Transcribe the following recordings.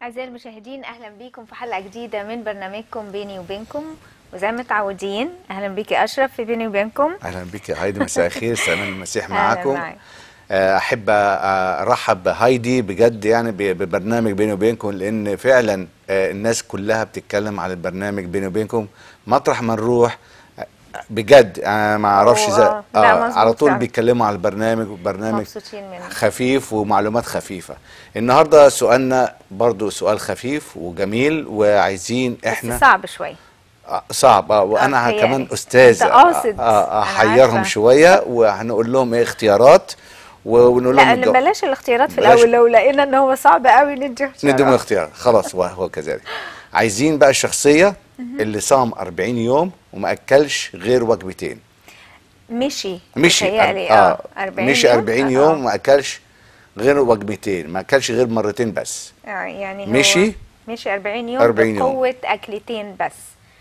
أعزائي المشاهدين أهلا بيكم في حلقة جديدة من برنامجكم بيني وبينكم وزي ما متعودين أهلا بيك يا أشرف في بيني وبينكم اهلا بك يا هايدي مساء الخير سلام المسيح أهلا معاكم معاك. آه، احب ارحب بهايدي بجد يعني ب- ببرنامج بيني وبينكم لان فعلا آه، الناس كلها بتتكلم على البرنامج بيني وبينكم مطرح ما نروح آه، بجد انا ما اعرفش هو- زي آه، لا، مظبوط على طول فعلا. بيتكلموا على البرنامج وبرنامج مبسوطين منه خفيف ومعلومات خفيفة النهارده سؤالنا برضو سؤال خفيف وجميل وعايزين احنا بس صعب شوي آه، صعب اه وانا آه، كمان يعني استاذ أنت قاصد. آه، آه، أنا احيرهم عارفة. شويه وهنقول لهم ايه اختيارات و- ونقول لا لهم اللي الجو- بلاش الاختيارات في بلاش. الأول لو لقينا إن هو صعب قوي ندي نديهم اختيارات اختيار خلاص هو هو كذلك عايزين بقى الشخصيه اللي صام 40 يوم وما اكلش غير وجبتين مشي مشي متهيألي، أر- اه 40 مشي 40 آه، يوم آه. وما اكلش غير وجبتين ما اكلش غير مرتين بس آه، يعني هو مشي؟ مشي 40 يوم 40 يوم. بقوة أكلتين بس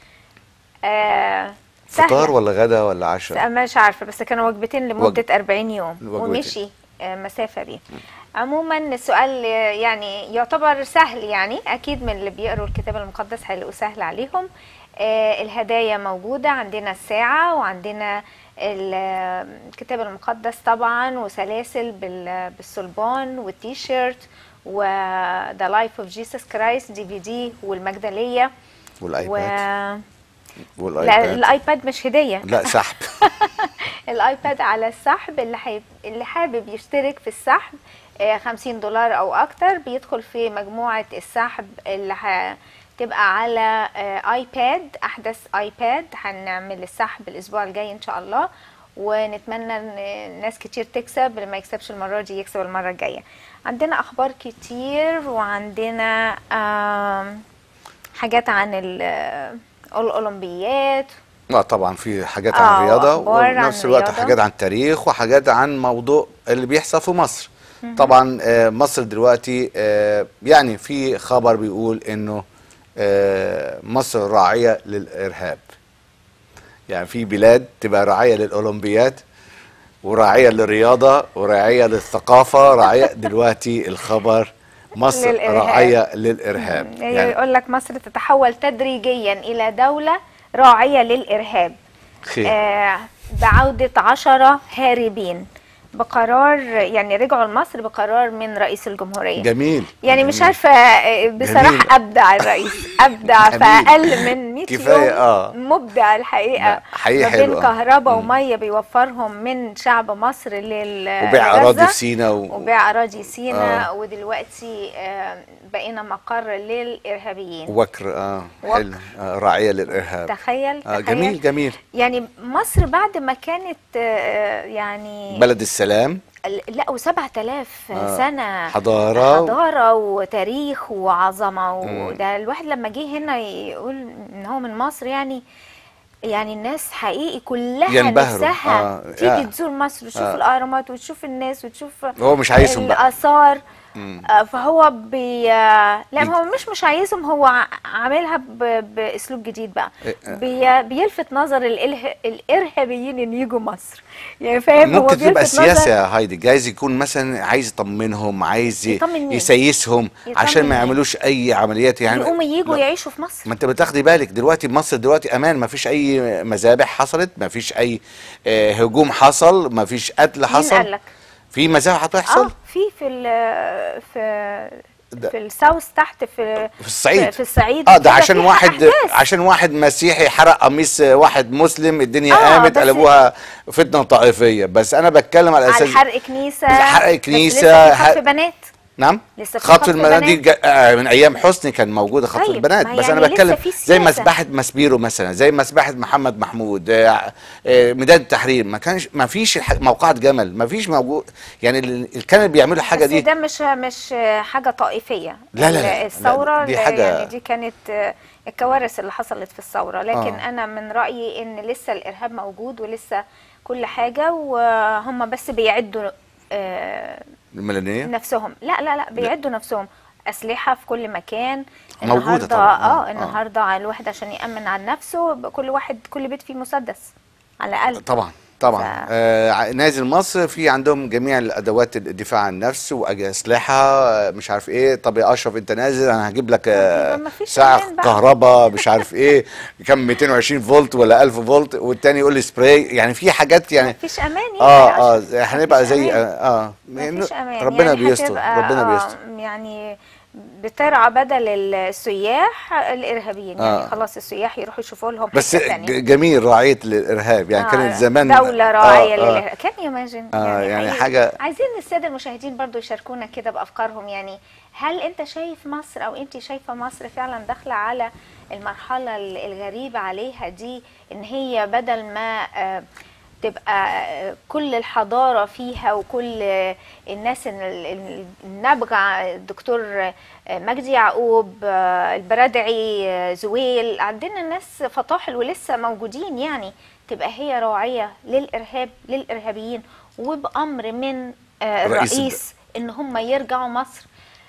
آه سهلة. فطار ولا غدا ولا عشاء مش عارفه بس كانوا وجبتين لمده وج- 40 يوم وجبتين. ومشي آه، مسافه دي عموما السؤال آه، يعني يعتبر سهل يعني اكيد من اللي بيقروا الكتاب المقدس هيلاقوه سهل عليهم آه، الهدايا موجوده عندنا الساعه وعندنا ال- آه، الكتاب المقدس طبعا وسلاسل بال- بالصلبان والتيشيرت و ذا لايف اوف جيسس كرايست دي في دي والمجدليه و والايباد لا والايباد الايباد مش هديه لا سحب الايباد على السحب اللي حيب... اللي حابب يشترك في السحب آه، 50 دولار او اكتر بيدخل في مجموعة السحب اللي هتبقى على آه، ايباد احدث ايباد هنعمل السحب الاسبوع الجاي ان شاء الله ونتمنى ان ناس كتير تكسب اللي ما يكسبش المرة دي يكسب المرة الجاية عندنا اخبار كتير وعندنا آم، حاجات عن ال- الاولمبيات اه طبعا في حاجات آه، عن الرياضه وأخبار عن وفي نفس الوقت الرياضة. حاجات عن التاريخ وحاجات عن موضوع اللي بيحصل في مصر طبعا آه، مصر دلوقتي آه، يعني في خبر بيقول انه آه، مصر راعيه للارهاب يعني في بلاد تبقى راعيه للاولمبياد وراعيه للرياضه وراعيه للثقافه راعيه دلوقتي الخبر مصر للإرهاب. راعيه للارهاب يعني يعني يقول لك مصر تتحول تدريجيا إلى دولة راعية للإرهاب خير آه بعودة عشرة هاربين بقرار يعني رجعوا لمصر بقرار من رئيس الجمهورية جميل يعني مش جميل. عارفة آه، بصراحة جميل. أبدع الرئيس أبدع في جميل. أقل من 100 كفاية، يوم آه. مبدع الحقيقة لا، حقيقة ما بين حلوة. كهرباء مم. ومية بيوفرهم من شعب مصر لل وبيع اراضي لغزة. في سينا و... وبيع اراضي سينا آه. ودلوقتي آه، بقينا مقر للارهابيين وكر اه وكر. حلو آه راعيه للارهاب تخيل آه تخيل. جميل جميل يعني مصر بعد ما كانت آه، يعني بلد السلام لا و7000 آه. سنه حضاره حضاره وتاريخ وعظمه مم. وده الواحد لما جه هنا يقول ان هو من مصر يعني يعني الناس حقيقي كلها ينبهروا. نفسها آه، تيجي آه. تزور مصر وتشوف آه. الاهرامات وتشوف الناس وتشوف هو مش عايزهم بقى الاثار مم. آه، فهو بي آه، لا يج- هو مش مش عايزهم هو ع- عاملها ب... باسلوب جديد بقى إيه، آه. بي... بيلفت نظر الإله... الارهابيين ان يجوا مصر يعني فاهم هو ممكن تبقى بيلفت سياسه نظر يا هايدي جايز يكون مثلا عايز يطمنهم عايز ي- يطمن مين؟ يسيسهم يطمن عشان ما مين؟ يعملوش اي عمليات يعني يقوموا يجوا لا. يعيشوا في مصر ما انت بتاخدي بالك دلوقتي مصر دلوقتي امان ما فيش اي مذابح حصلت ما فيش اي آه، هجوم حصل ما فيش قتل مين حصل قال لك في مذابح هتحصل اه في في ال... في ده- في الساوث تحت في في الصعيد في, في الصعيد اه ده كده عشان فيها واحد أحداث. عشان واحد مسيحي حرق قميص واحد مسلم الدنيا آه، قامت بس- قلبوها فتنه طائفيه بس انا بتكلم على على اساس حرق كنيسه حرق بس كنيسة، لسه في خطف حرق- بنات نعم لسه في خطف خطف البنات دي بنات. جا- آه، من ايام حسني كان موجوده خطف طيب، البنات ما بس يعني انا لسه بتكلم في زي سياسة. مسبحه مسبيرو مثلا زي مسبحه محمد محمود آه، آه، ميدان التحرير ما كانش ما فيش الح- موقعة جمل ما فيش موجود يعني اللي اللي كانوا بيعملوا الحاجه بس دي ده مش مش حاجه طائفيه لا، لا، لا، الثوره لا، دي اللي- حاجة- يعني دي كانت آه، الكوارث اللي حصلت في الثوره لكن آه. انا من رايي ان لسه الارهاب موجود ولسه كل حاجه وهم بس بيعدوا آه، الميلانيه نفسهم لا لا لا بيعدوا نفسهم اسلحه في كل مكان موجودة النهارده طبعاً. آه، اه آه. النهارده على الواحد عشان يامن عن نفسه كل واحد كل بيت فيه مسدس على الاقل طبعا طبعا ف- آه ع- نازل مصر في عندهم جميع الادوات الدفاع عن النفس واسلحه آه، مش عارف ايه طب يا اشرف انت نازل انا هجيب لك آه يبقى مفيش ساعه أمان بقى. كهرباء مش عارف ايه كم 220 فولت ولا 1000 فولت والتاني يقول لي سبراي يعني في حاجات يعني مفيش امان يعني اه عشان- اه هنبقى مفيش زي أمان. اه, آه مفيش امان ربنا يعني بيستر هتبقى- ربنا آه، بيستر يعني بترعى بدل السياح الارهابيين يعني آه. خلاص السياح يروحوا يشوفوا لهم بس حته ثانيه ج- جميل راعيه للارهاب يعني كانت زمان دولة راعية آه، آه. للإرهاب كان يماجن آه، يعني حقيقي. حاجة- عايزين السادة المشاهدين برضو يشاركونا كده بأفكارهم يعني هل أنت شايف مصر أو أنت شايفة مصر فعلا داخلة على المرحلة ال- الغريبة عليها دي إن هي بدل ما آه، تبقى آه، كل الحضارة فيها وكل آه، الناس ال- ال- النابغة الدكتور آه، مجدي يعقوب آه، البرادعي آه، زويل عندنا ناس فطاحل ولسه موجودين يعني تبقى هي راعية للإرهاب للإرهابيين وبأمر من آه، رئيس الرئيس إن هم يرجعوا مصر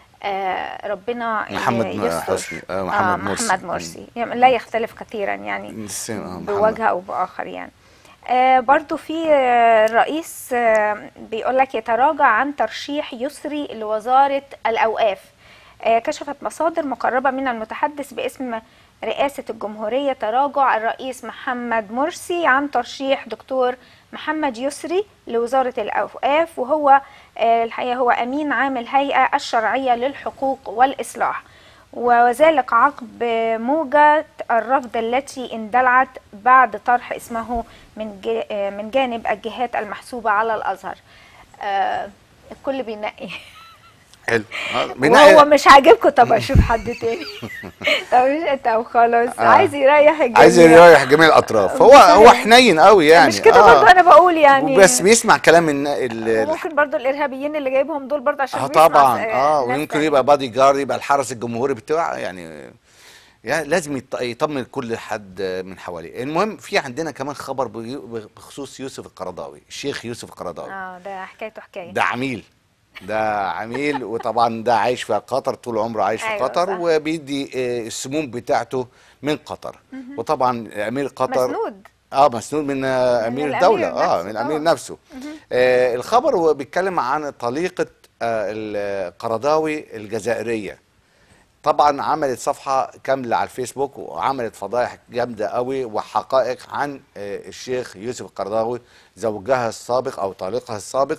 آه، ربنا محمد يستر. حسني، آه، محمد مرسي. محمد مرسي يعني لا يختلف كثيرا يعني السين- آه، محمد. بوجه او باخر يعني آه برضو في آه، الرئيس آه بيقول لك يتراجع عن ترشيح يسري لوزارة الأوقاف آه كشفت مصادر مقربة من المتحدث باسم رئاسة الجمهورية تراجع الرئيس محمد مرسي عن ترشيح دكتور محمد يسري لوزارة الأوقاف وهو آه الحقيقة هو أمين عام الهيئة الشرعية للحقوق والإصلاح وذلك عقب موجة الرفض التي اندلعت بعد طرح اسمه من جا- من جانب الجهات المحسوبة على الأزهر آه، الكل بينقي حلو آه، وهو بناء- مش عاجبكم طب اشوف حد تاني طب مش انت وخلاص آه. عايز يريح الجميع عايز يريح جميع الاطراف هو مش هو عارف. حنين قوي يعني مش كده برضه انا بقول يعني بس بيسمع كلام النا- ال- ال- ممكن برضه الارهابيين اللي جايبهم دول برضه عشان اه بيسمع طبعا س- اه ناس ويمكن تانية. يبقى بادي جارد يبقى الحرس الجمهوري بتاعه يعني يعني لازم يط- يطمن كل حد من حواليه المهم في عندنا كمان خبر بي- بخصوص يوسف القرضاوي الشيخ يوسف القرضاوي اه ده حكايته حكايه ده عميل ده عميل وطبعا ده عايش في قطر طول عمره عايش في أيوة قطر صح. وبيدي آه، السموم بتاعته من قطر وطبعا امير قطر مسنود اه مسنود من آه، امير الأمير الدوله اه نفسه من الامير طبعاً. نفسه آه الخبر هو بيتكلم عن طليقه آه القرضاوي الجزائريه طبعا عملت صفحه كامله على الفيسبوك وعملت فضايح جامده قوي وحقائق عن آه الشيخ يوسف القرضاوي زوجها السابق او طليقها السابق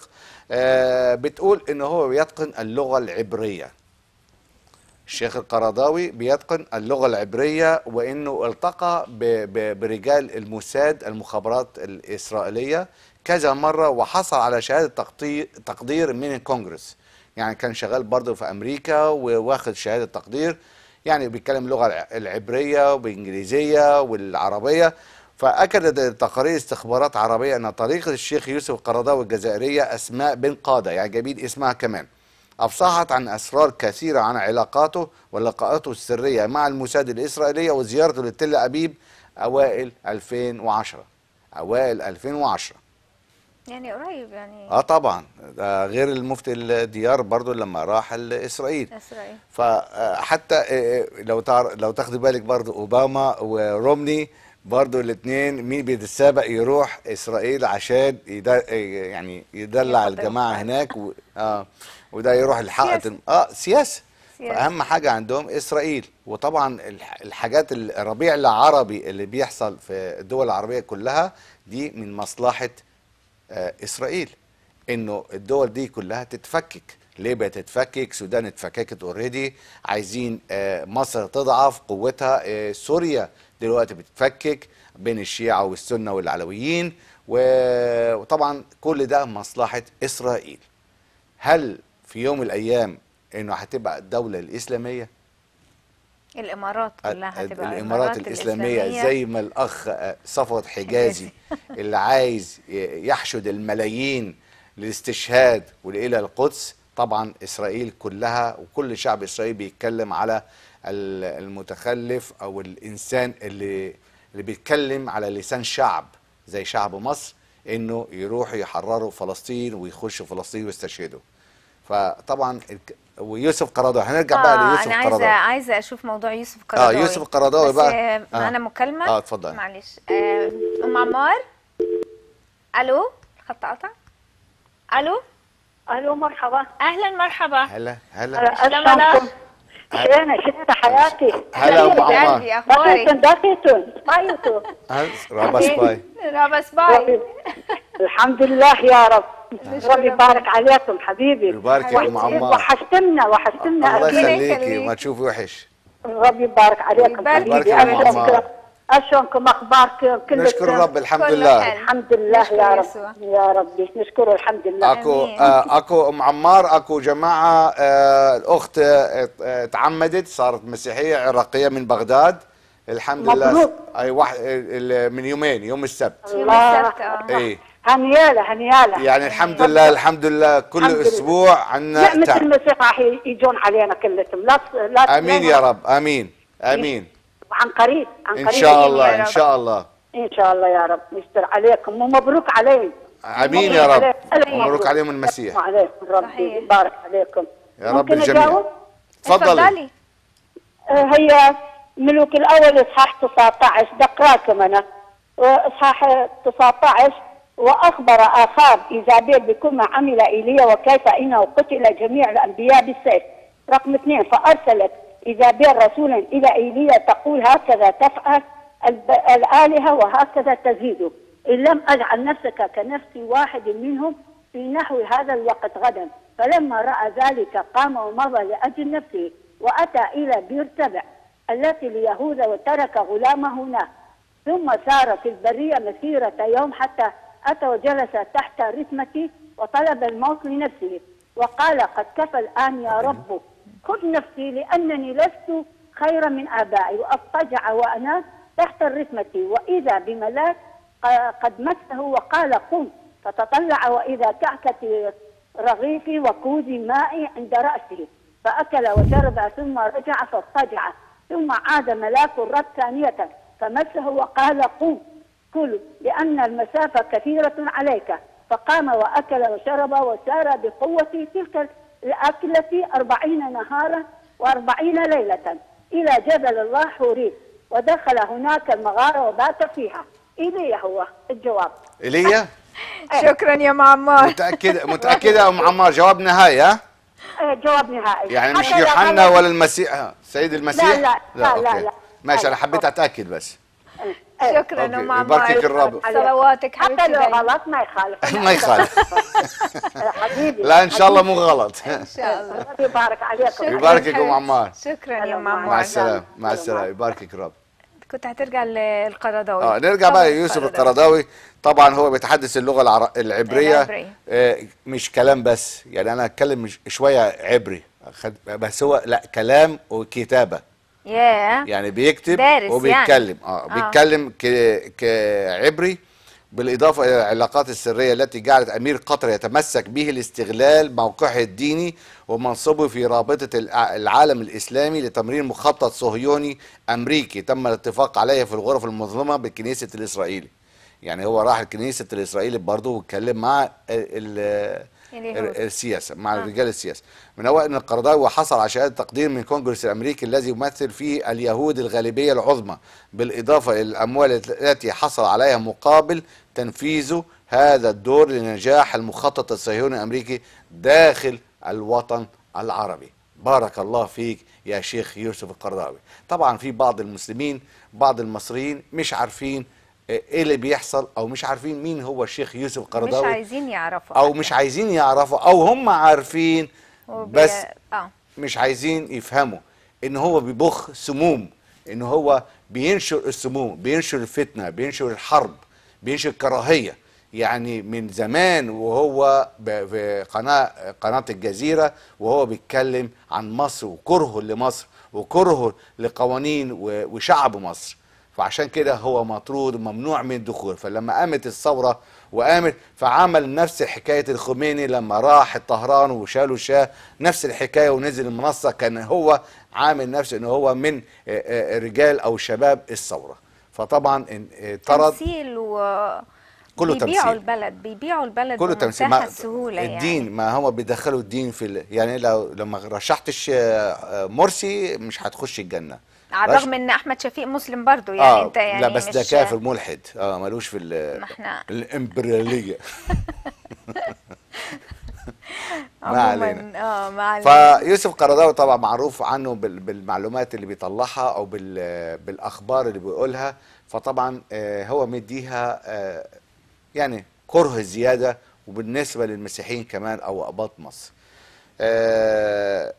آه بتقول ان هو بيتقن اللغه العبريه الشيخ القرضاوي بيتقن اللغة العبرية وإنه التقى ب- ب- برجال الموساد المخابرات الإسرائيلية كذا مرة وحصل على شهادة تقدير, تقدير من الكونجرس يعني كان شغال برضه في أمريكا وواخد شهادة تقدير يعني بيتكلم اللغة الع- العبرية وبإنجليزية والعربية فأكدت تقارير استخبارات عربية أن طريقة الشيخ يوسف القرضاوي الجزائرية أسماء بن قادة يعني جايبين اسمها كمان أفصحت عن أسرار كثيرة عن علاقاته ولقاءاته السرية مع الموساد الإسرائيلية وزيارته لتل أبيب أوائل 2010 أوائل 2010 يعني قريب يعني اه طبعا ده غير المفتي الديار برضو لما راح لإسرائيل اسرائيل فحتى لو تعر... لو تاخدي بالك برضو اوباما ورومني برضو الاثنين مين بيتسابق يروح اسرائيل عشان يد... يعني يدلع ياخد الجماعه الحق. هناك و... اه وده يروح الحق سياسة. الم... اه سياسه سياسة. فاهم حاجه عندهم اسرائيل وطبعا الح- الحاجات الربيع العربي اللي بيحصل في الدول العربيه كلها دي من مصلحه آه، اسرائيل انه الدول دي كلها تتفكك ليبيا تتفكك السودان اتفككت اوريدي عايزين آه، مصر تضعف قوتها آه، سوريا دلوقتي بتتفكك بين الشيعة والسنة والعلويين و- وطبعا كل ده مصلحة إسرائيل هل في يوم من الأيام إنه هتبقى الدولة الإسلامية الامارات كلها هتبقى الامارات الاسلاميه زي ما الاخ آه، صفوت حجازي اللي عايز ي- يحشد الملايين للاستشهاد والى القدس طبعا اسرائيل كلها وكل شعب اسرائيل بيتكلم على ال- المتخلف او الانسان اللي اللي بيتكلم على لسان شعب زي شعب مصر انه يروحوا يحرروا فلسطين ويخشوا فلسطين ويستشهدوا فطبعا الك- ويوسف قرضاوي هنرجع بقى اه ليوسف انا عايزه قرضاوي عايزه اشوف موضوع يوسف القرضاوي يوسف القرضاوي بس بقى. آه، آه. معانا مكالمه اه اتفضل معلش آه، ام عمار الو الخط قطع الو الو مرحبا اهلا مرحبا هلا هلا اشلونكم؟ شلونك شلونك حياتي؟ هلا ام حبيبة عمار قلبي اخبارك دقيقة دقيقة بايتو هل- رابس باي رابس باي الحمد لله يا رب نشكر ربي ربنا. يبارك عليكم حبيبي يبارك يا ام عمار وحشتمنا وحشتمنا الله ربنا أكيد. يخليكي يخليك. ما تشوفي وحش ربي يبارك عليكم يبارك حبيبي يا أم أشلونكم عمار. أشلونكم أخباركم كلكم نشكر الرب الحمد كله لله حلو. الحمد لله نشكر يا رب يسوع. يا ربي نشكره الحمد لله اكو آمين. آه اكو ام عمار اكو جماعه آه الاخت آه آه، تعمدت صارت مسيحيه عراقيه من بغداد الحمد لله مبروك. اي واحد ال- من يومين يوم السبت يوم الله. السبت اه اي هنياله هنياله يعني الحمد لله الحمد لله كل الحمد لله. اسبوع عندنا نعمة تع... المسيح راح يجون علينا كلهم لا لا امين يا رب امين امين عن قريب عن قريب ان شاء الله يا ان رب. شاء الله ان شاء الله يا رب يستر عليكم ومبروك عليهم امين يا رب مبروك عليهم المسيح عليكم ربي صحيح. يبارك عليكم يا رب ممكن الجميع. أجاوب؟ تفضلي آه، هي ملوك الاول اصحاح 19 دقراكم انا واصحاح 19 واخبر اخاب ايزابيل بكل ما عمل ايليا وكيف انه قتل جميع الانبياء بالسيف رقم اثنين فارسلت ايزابيل رسولا الى ايليا تقول هكذا تفعل الب- الالهه وهكذا تزيد ان لم اجعل نفسك كنفس واحد منهم في نحو هذا الوقت غدا فلما راى ذلك قام ومضى لاجل نفسه واتى الى بير تبع التي ليهوذا وترك غلامه هناك ثم سار في البريه مسيره يوم حتى اتى وجلس تحت رثمتي وطلب الموت لنفسه وقال قد كفى الان يا رب خذ نفسي لانني لست خيرا من ابائي واضطجع وانا تحت الرثمه واذا بملاك ق- قد مسه وقال قم فتطلع واذا كعكه رغيفي وكوز ماء عند راسه فاكل وشرب ثم رجع فاضطجع ثم عاد ملاك الرب ثانيه فمسه وقال قم كل لأن المسافة كثيرة عليك فقام وأكل وشرب وسار بقوة تلك الأكلة أربعين نهارا وأربعين ليلة إلى جبل الله حوريب ودخل هناك المغارة وبات فيها إلي هو الجواب ايليا شكرا يا معمار متاكده متاكده يا ام عمار جواب نهائي ها آه، جواب نهائي يعني مش حتى لو يوحنا غلط- ولا المسيح آه، سيد المسيح لا، لا، لا، أوكي. لا، لا. ماشي انا أيوة، حبيت اتاكد بس آه، شكرا أوكي. ام عمار يباركك الرب. صلواتك حتى حبيبتي لو دايما. غلط ما يخالف ما يخالف آه، حبيبي لا ان شاء الله مو غلط ان شاء الله ربي يبارك عليكم شكراً يباركك أم حبيبتي. عمار. شكرا يا ام مع مع عمار السلامه مع الله السلامه معك. يباركك الرب كنت هترجع للقرضاوي اه نرجع بقى يوسف القرضاوي طبعا هو بيتحدث اللغه العر... العبريه العبرية. آه مش كلام بس يعني انا اتكلم مش- شويه عبري خد- بس هو لا كلام وكتابه ياه يعني بيكتب دارس وبيتكلم يعني. اه آه. بيتكلم ك... كعبري بالاضافه الى العلاقات السريه التي جعلت امير قطر يتمسك به لاستغلال موقعه الديني ومنصبه في رابطه الع- العالم الاسلامي لتمرير مخطط صهيوني امريكي تم الاتفاق عليه في الغرف المنظمه بالكنيسه الاسرائيلي يعني هو راح الكنيسه الاسرائيلي برضه واتكلم مع ال- ال- اليهود. السياسه مع رجال السياسه من اوائل ان القرضاوي وحصل على شهاده تقدير من كونجرس الامريكي الذي يمثل فيه اليهود الغالبيه العظمى بالاضافه الى الاموال التي حصل عليها مقابل تنفيذه هذا الدور لنجاح المخطط الصهيوني الامريكي داخل الوطن العربي بارك الله فيك يا شيخ يوسف القرضاوي طبعا في بعض المسلمين بعض المصريين مش عارفين ايه اللي بيحصل او مش عارفين مين هو الشيخ يوسف مش القرضاوي عايزين يعرفوا او مش عايزين يعرفوا او هم عارفين وبي- بس اه مش عايزين يفهموا ان هو بيبخ سموم ان هو بينشر السموم بينشر الفتنه بينشر الحرب بينشر الكراهيه يعني من زمان وهو ب- في قناه قناه الجزيره وهو بيتكلم عن مصر وكرهه لمصر وكرهه لقوانين و- وشعب مصر فعشان كده هو مطرود وممنوع من الدخول فلما قامت الثوره وقامت فعمل نفس حكايه الخميني لما راح طهران وشالوا شاه نفس الحكايه ونزل المنصه كان هو عامل نفسه ان هو من آه، آه، رجال او شباب الثوره فطبعا ان- آه، طرد تمثيل و... كله بيبيعوا تمثيل البلد بيبيعوا البلد كله تمثيل بمنتهى ما السهولة الدين يعني ما هو بيدخلوا الدين في ال... يعني لو لما رشحتش آه، مرسي مش هتخش الجنه على رش- الرغم ان احمد شفيق مسلم برضو يعني اه انت يعني لا بس ده مش- كافر ملحد اه ملوش في ال... ما احنا الامبرياليه ما عموما علينا اه ما علينا فيوسف قرضاوي طبعا معروف عنه بال- بالمعلومات اللي بيطلعها او بال- بالاخبار اللي بيقولها فطبعا آه، هو مديها آه، يعني كره زياده وبالنسبه للمسيحيين كمان او اباط مصر آه،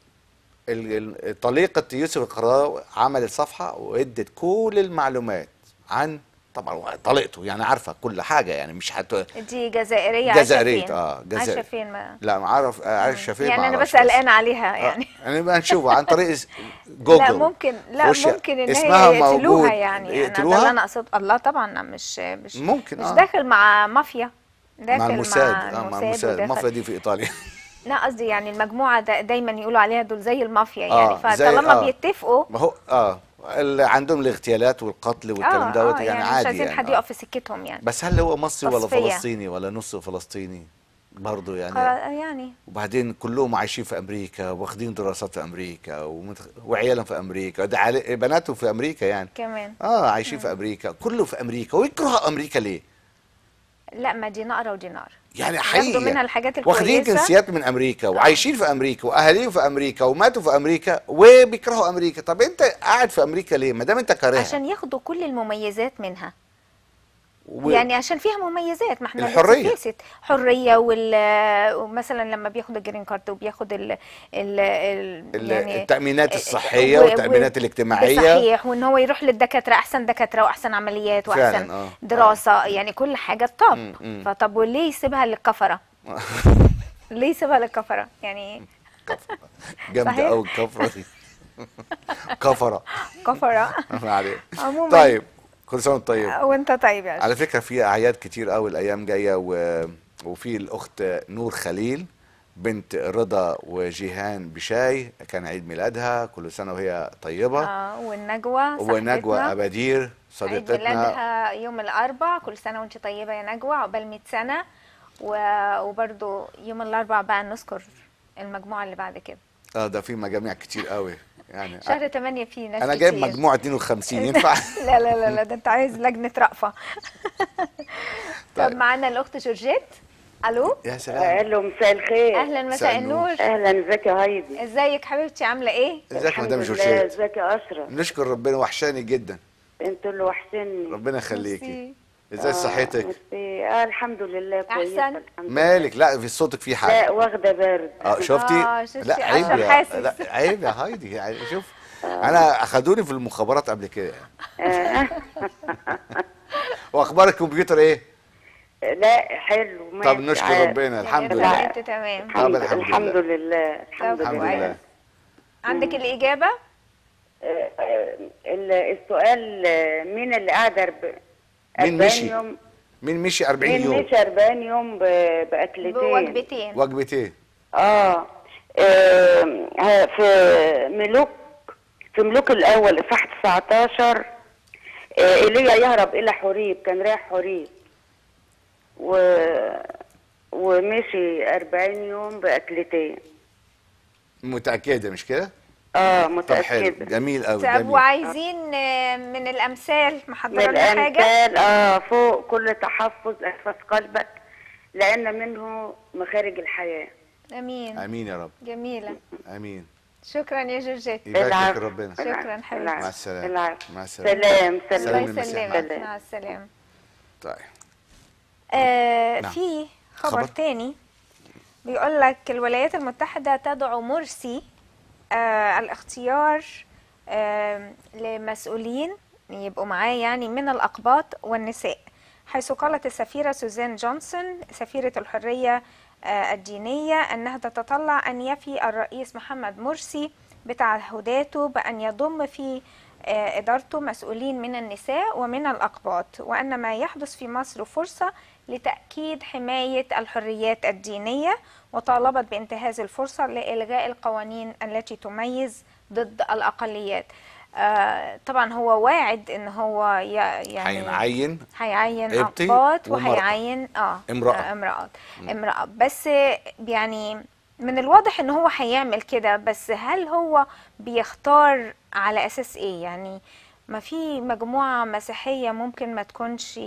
ال- ال- طليقه يوسف القرضاوي عملت صفحه وادت كل المعلومات عن طبعا طليقته يعني عارفه كل حاجه يعني مش هت دي جزائريه عايشة جزائرية فين؟ اه عايشه جزائرية فين ما لا ما عارف عارف فين يعني ما انا أعرفش بس قلقانه عليها آه، يعني يعني بقى نشوفه عن طريق اس- جوجل لا ممكن لا خش- ممكن ان اسمها هي يقتلوها موجود. يعني انا ده يقتلوها؟ اللي انا اقصد الله طبعا أنا مش مش ممكن، مش آه. داخل مع مافيا داخل مع الموساد مع اه مع الموساد الموساد وداخل- المافيا دي في ايطاليا لا قصدي يعني المجموعه دا دايما يقولوا عليها دول زي المافيا آه، يعني زي- فطالما آه. بيتفقوا ما هو اه اللي عندهم الاغتيالات والقتل والكلام اه دوت اه يعني, يعني عادي مش عايزين يعني حد آه. يقف في سكتهم يعني بس هل هو مصري ولا تصفية. فلسطيني ولا نص فلسطيني برضه يعني خلاص يعني وبعدين كلهم عايشين في امريكا واخدين دراسات في امريكا ومت... وعيالهم في امريكا ده عل... بناتهم في امريكا يعني كمان اه عايشين في امريكا كله في امريكا ويكرهوا امريكا ليه لا ما دي نقره ودي نقره يعني ياخدوا حقيقي منها الحاجات واخدين الكويسة. جنسيات من امريكا وعايشين في امريكا واهاليهم في امريكا وماتوا في امريكا وبيكرهوا امريكا طب انت قاعد في امريكا ليه ما دام انت كارهها عشان ياخدوا كل المميزات منها و... يعني عشان فيها مميزات ما احنا الحرية. let's face it، حريه وال ومثلا لما بياخد الجرين كارد وبياخد ال ال, ال ال- يعني التأمينات و- الصحية و- والتأمينات الاجتماعية. صحيح وان هو يروح للدكاتره احسن دكاتره واحسن عمليات واحسن فعلاً، آه. دراسه يعني كل حاجه طب مم، مم. فطب وليه يسيبها للكفره ليه يسيبها للكفره يعني جامدة صحيح. قوي الكفرة دي كفرة كفره ما عليك عموما طيب كل سنة وانت طيب وانت طيب يا عشان. على فكرة في أعياد كتير قوي الأيام جاية و... وفي الأخت نور خليل بنت رضا وجيهان بشاي كان عيد ميلادها كل سنة وهي طيبة اه والنجوى ونجوى صاحبتنا. أبادير عيد صديقتنا ميلادها يوم الأربع كل سنة وانت طيبة يا نجوى عقبال 100 سنة و... وبرضو يوم الأربع بقى نذكر المجموعة اللي بعد كده اه ده في مجاميع كتير قوي يعني شهر 8 فيه ناس أنا جايب كتير. مجموعة 52 ينفع لا لا لا لا ده انت عايز لجنة رأفة طب طيب. معانا الأخت جورجيت ألو يا سلام الو مساء الخير أهلا مساء مساء النور. النور اهلا ازيك يا هايدي ازيك حبيبتي عاملة ايه؟ ازيك يا مدام الحمد لله جورجيت ازيك يا اشرف نشكر ربنا وحشاني جدا انتوا اللي وحشني ربنا يخليكي ميرسي. ازاي صحتك ميرسي. اه الحمد لله كويسه أحسن. الحمد مالك لا في صوتك في لله حاجه لا واخده برد اه شفتي آه، شفتي لا عيب أشرف يا حاسس. لا عيب يا هايدي يعني شوف انا اخدوني في المخابرات قبل كده آه. واخبار الكمبيوتر ايه لا حلو ماشي طب نشكر عاد. ربنا الحمد يا لله بنت تمام الحمد, الحمد الحمد لله. لله الحمد طب الحمد لله لله عندك الإجابة؟ آه، آه، ال- السؤال آه، مين اللي قاعد أرب... مين 40 مشي؟ يوم مين مشي 40 مين يوم مشي 40 يوم ب- باكلتين بوجبتين وجبتين اه آه، في ملوك في ملوك الاول اصحاح 19 آه، ايليا يهرب الى حريب كان رايح حريب و ومشي 40 يوم باكلتين متاكده مش كده اه طب حلو متاكده جميل قوي طب جميل وعايزين آه، من الأمثال من محضرة لنا حاجة؟ الامثال اه فوق كل تحفظ احفظ قلبك لان منه مخارج الحياه أمين امين يا رب جميلة امين شكرا يا جورجيت يبارك العفو. ربنا شكراً العفو. حبيبتي. العفو. مع السلامة. العفو. مع السلامة. سلام الله سلام سلام المسيح. يسلمك سلام. مع السلامة طيب آه نعم. في خبر, خبر؟ تاني بيقول لك الولايات المتحدة تدعو مرسي آه الاختيار آه لمسؤولين يبقوا معاه يعني من الأقباط والنساء حيث قالت السفيرة سوزان جونسون سفيرة الحرية آه الدينية أنها تتطلع أن يفي الرئيس محمد مرسي بتعهداته بأن يضم في آه، إدارته مسؤولين من النساء ومن الأقباط وأن ما يحدث في مصر فرصة لتأكيد حماية الحريات الدينية وطالبت بانتهاز الفرصة لإلغاء القوانين التي تميز ضد الأقليات آه طبعا هو واعد ان هو ي- يعني هينعين هيعين قبطي أقباط ومرأة. وهيعين اه امرأة. آه، امرأة امرأة بس يعني من الواضح ان هو هيعمل كده بس هل هو بيختار على اساس ايه يعني ما في مجموعة مسيحية ممكن ما تكونش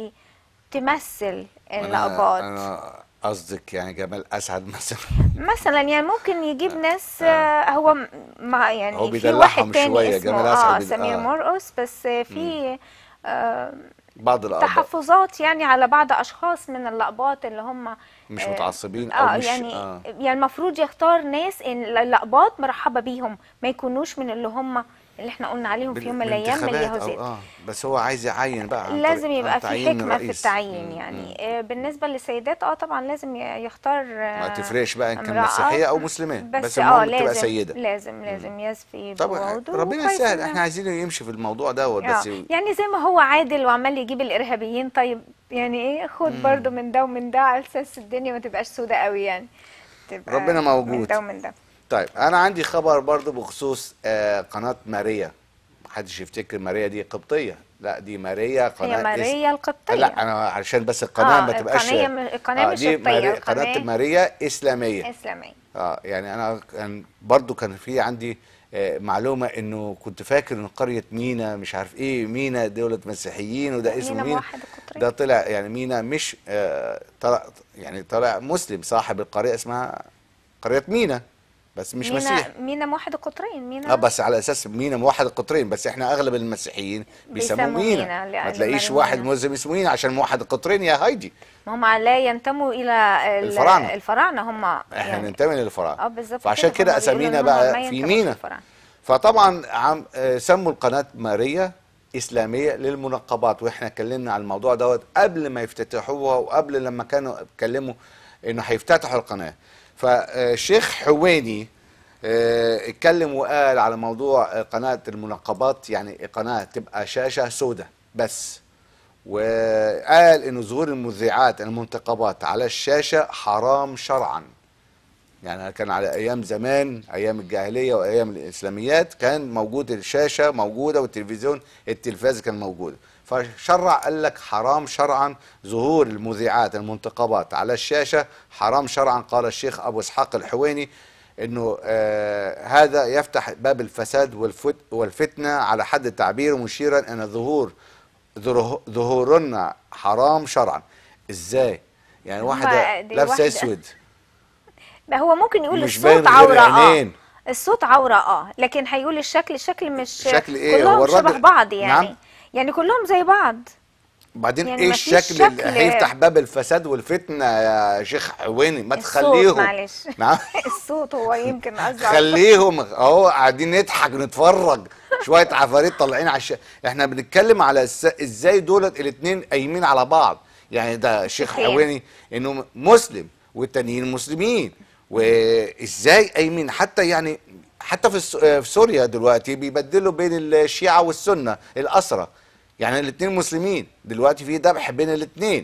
تمثل أنا- الأقباط انا قصدك يعني جمال اسعد مثلا مثلا يعني ممكن يجيب ناس آه، هو م- مع يعني هو في بيدلعهم واحد تاني شوية، اسمه جمال أسعد اه بيد- سمير آه. مرقص بس في آه بعض الاباء تحفظات يعني على بعض اشخاص من اللقباط اللي هم مش آه، متعصبين او اه مش يعني آه. يعني المفروض يختار ناس ان اللقباط مرحبه بيهم ما يكونوش من اللي هم اللي احنا قلنا عليهم في يوم من الايام من بالانتخابات أو اليهوذيت اه بس هو عايز يعين بقى عن لازم طريق- يبقى عن في تعيين حكمه في الرئيس. التعيين مم، يعني آه، بالنسبه للسيدات اه طبعا لازم ي- يختار ما آه، تفرقش بقى ان كان امرأة. مسيحيه او مسلمات بس, بس اه المهم تبقى لازم سيده لازم لازم يسفي طب بوعوده ربنا وكويس يسهل إن- احنا عايزينه يمشي في الموضوع دوت آه، بس يعني زي ما هو عادل وعمال يجيب الارهابيين طيب يعني ايه خد برضو من ده ومن ده على اساس الدنيا ما تبقاش سودة قوي يعني تبقى ربنا موجود. من ده ومن ده طيب انا عندي خبر برضو بخصوص آه قناه ماريا محدش يفتكر ماريا دي قبطيه لا دي ماريا قناه هي اس- ماريا القبطية لا انا عشان بس القناه آه، ما تبقاش القناة م- القناة مش دي قبطية، ماريا- القناة قناه ماريا اسلاميه اسلامية اه يعني انا كان برضو كان في عندي آه، معلومه انه كنت فاكر ان قريه مينا مش عارف ايه مينا دوله مسيحيين وده اسمه مينا مينا موحد القطرين. ده طلع يعني مينا مش آه، طلع يعني طلع مسلم صاحب القريه اسمها قريه مينا بس مش مينا مسيحي مينا موحد القطرين مينا اه بس على اساس مينا موحد القطرين بس احنا اغلب المسيحيين بيسموه بيسموه مينا مينا، ما لأن تلاقيش مينا. واحد مسلم اسمه مينا عشان موحد القطرين يا هايدي ما هم لا ينتموا الى ال- الفراعنة. الفراعنة هم احنا يعني ننتمي للفراعنه اه بالظبط فعشان كده فهم بيقولوا اسامينا إن هم ما بقى في ينتموش مينا للفراعنة. فطبعا عم آه، سموا القناه ماريا اسلاميه للمنقبات واحنا اتكلمنا على الموضوع دوت قبل ما يفتتحوها وقبل لما كانوا اتكلموا انه هيفتتحوا القناه فالشيخ حويني آه، اتكلم وقال على موضوع آه، قناه المنقبات يعني قناه تبقى شاشه سوداء بس وقال انه ظهور المذيعات المنتقبات على الشاشه حرام شرعا يعني كان على ايام زمان ايام الجاهليه وايام الاسلاميات كان موجود الشاشه موجوده والتلفزيون التلفاز كان موجود فشرع قال لك حرام شرعا ظهور المذيعات المنتقبات على الشاشه حرام شرعا قال الشيخ ابو اسحاق الحويني انه آه هذا يفتح باب الفساد والفت والفتنه على حد التعبير مشيرا ان ظهور ظهور- ظهورنا حرام شرعا ازاي يعني هما واحده دي لابسه واحدة. اسود ما هو ممكن يقول مش الصوت باين غير عورة اه عينين. الصوت عورة اه لكن هيقول الشكل الشكل مش شكل إيه؟ كلهم هو شبه الراجل- بعض يعني نعم. يعني كلهم زي بعض بعدين يعني ايه مفيش الشكل اللي شكل- هيفتح باب الفساد والفتنه يا شيخ حويني ما الصوت تخليهم معلش نعم الصوت هو يمكن قصده على- خليهم اهو قاعدين نضحك ونتفرج شويه عفاريت طالعين على الش... احنا بنتكلم على الس... ازاي دولت الاثنين قايمين على بعض يعني ده الشيخ شيخين. حويني انه مسلم والتانيين مسلمين وازاي قايمين حتى يعني حتى في الس- في سوريا دلوقتي بيبدلوا بين الشيعة والسنة الأسرة يعني الاثنين مسلمين دلوقتي في ذبح بين الاثنين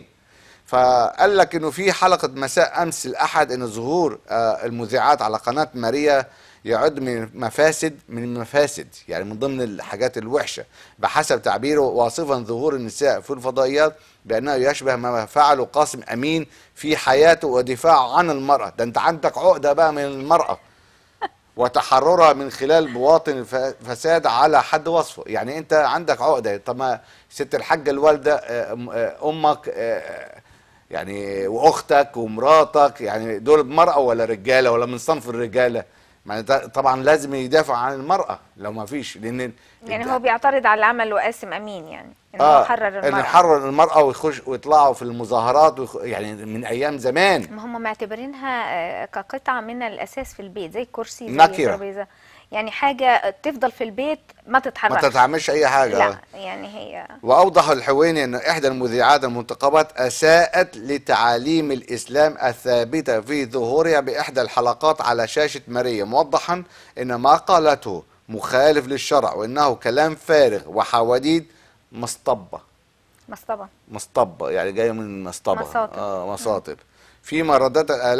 فقال لك انه في حلقه مساء امس الاحد ان ظهور آه، المذيعات على قناه ماريا يعد من مفاسد من المفاسد يعني من ضمن الحاجات الوحشه بحسب تعبيره واصفا ظهور النساء في الفضائيات بانه يشبه ما فعله قاسم امين في حياته ودفاعه عن المراه ده انت عندك عقده بقى من المراه وتحررها من خلال بواطن الفساد على حد وصفه يعني انت عندك عقده طب ما ست الحاجه الوالده آه، أم- آه، امك آه، يعني واختك ومراتك يعني دول مرأة ولا رجاله ولا من صنف الرجاله يعني ده طبعا لازم يدافع عن المرأة لو ما فيش لان يعني هو بيعترض على اللي عمله قاسم امين يعني ان هو حرر انه المرأة يحرر المرأة ويخش ويطلعوا في المظاهرات ويخ... يعني من ايام زمان ما هم معتبرينها آه، كقطعة من الأساس في البيت زي الكرسي زي نكرة. الترابيزة يعني حاجة تفضل في البيت ما ما تتحركش تتعملش اي حاجة لا يعني هي وأوضح الحويني أن إحدى المذيعات المنتقبات أساءت لتعاليم الإسلام الثابتة في ظهورها بإحدى الحلقات على شاشة ماريا موضحا أن ما قالته مخالف للشرع وأنه كلام فارغ وحواديت مصطبة مصطبة مصطبة يعني جاية من مصطبة مصاطب. آه مصاطب فيما ردت الآلاء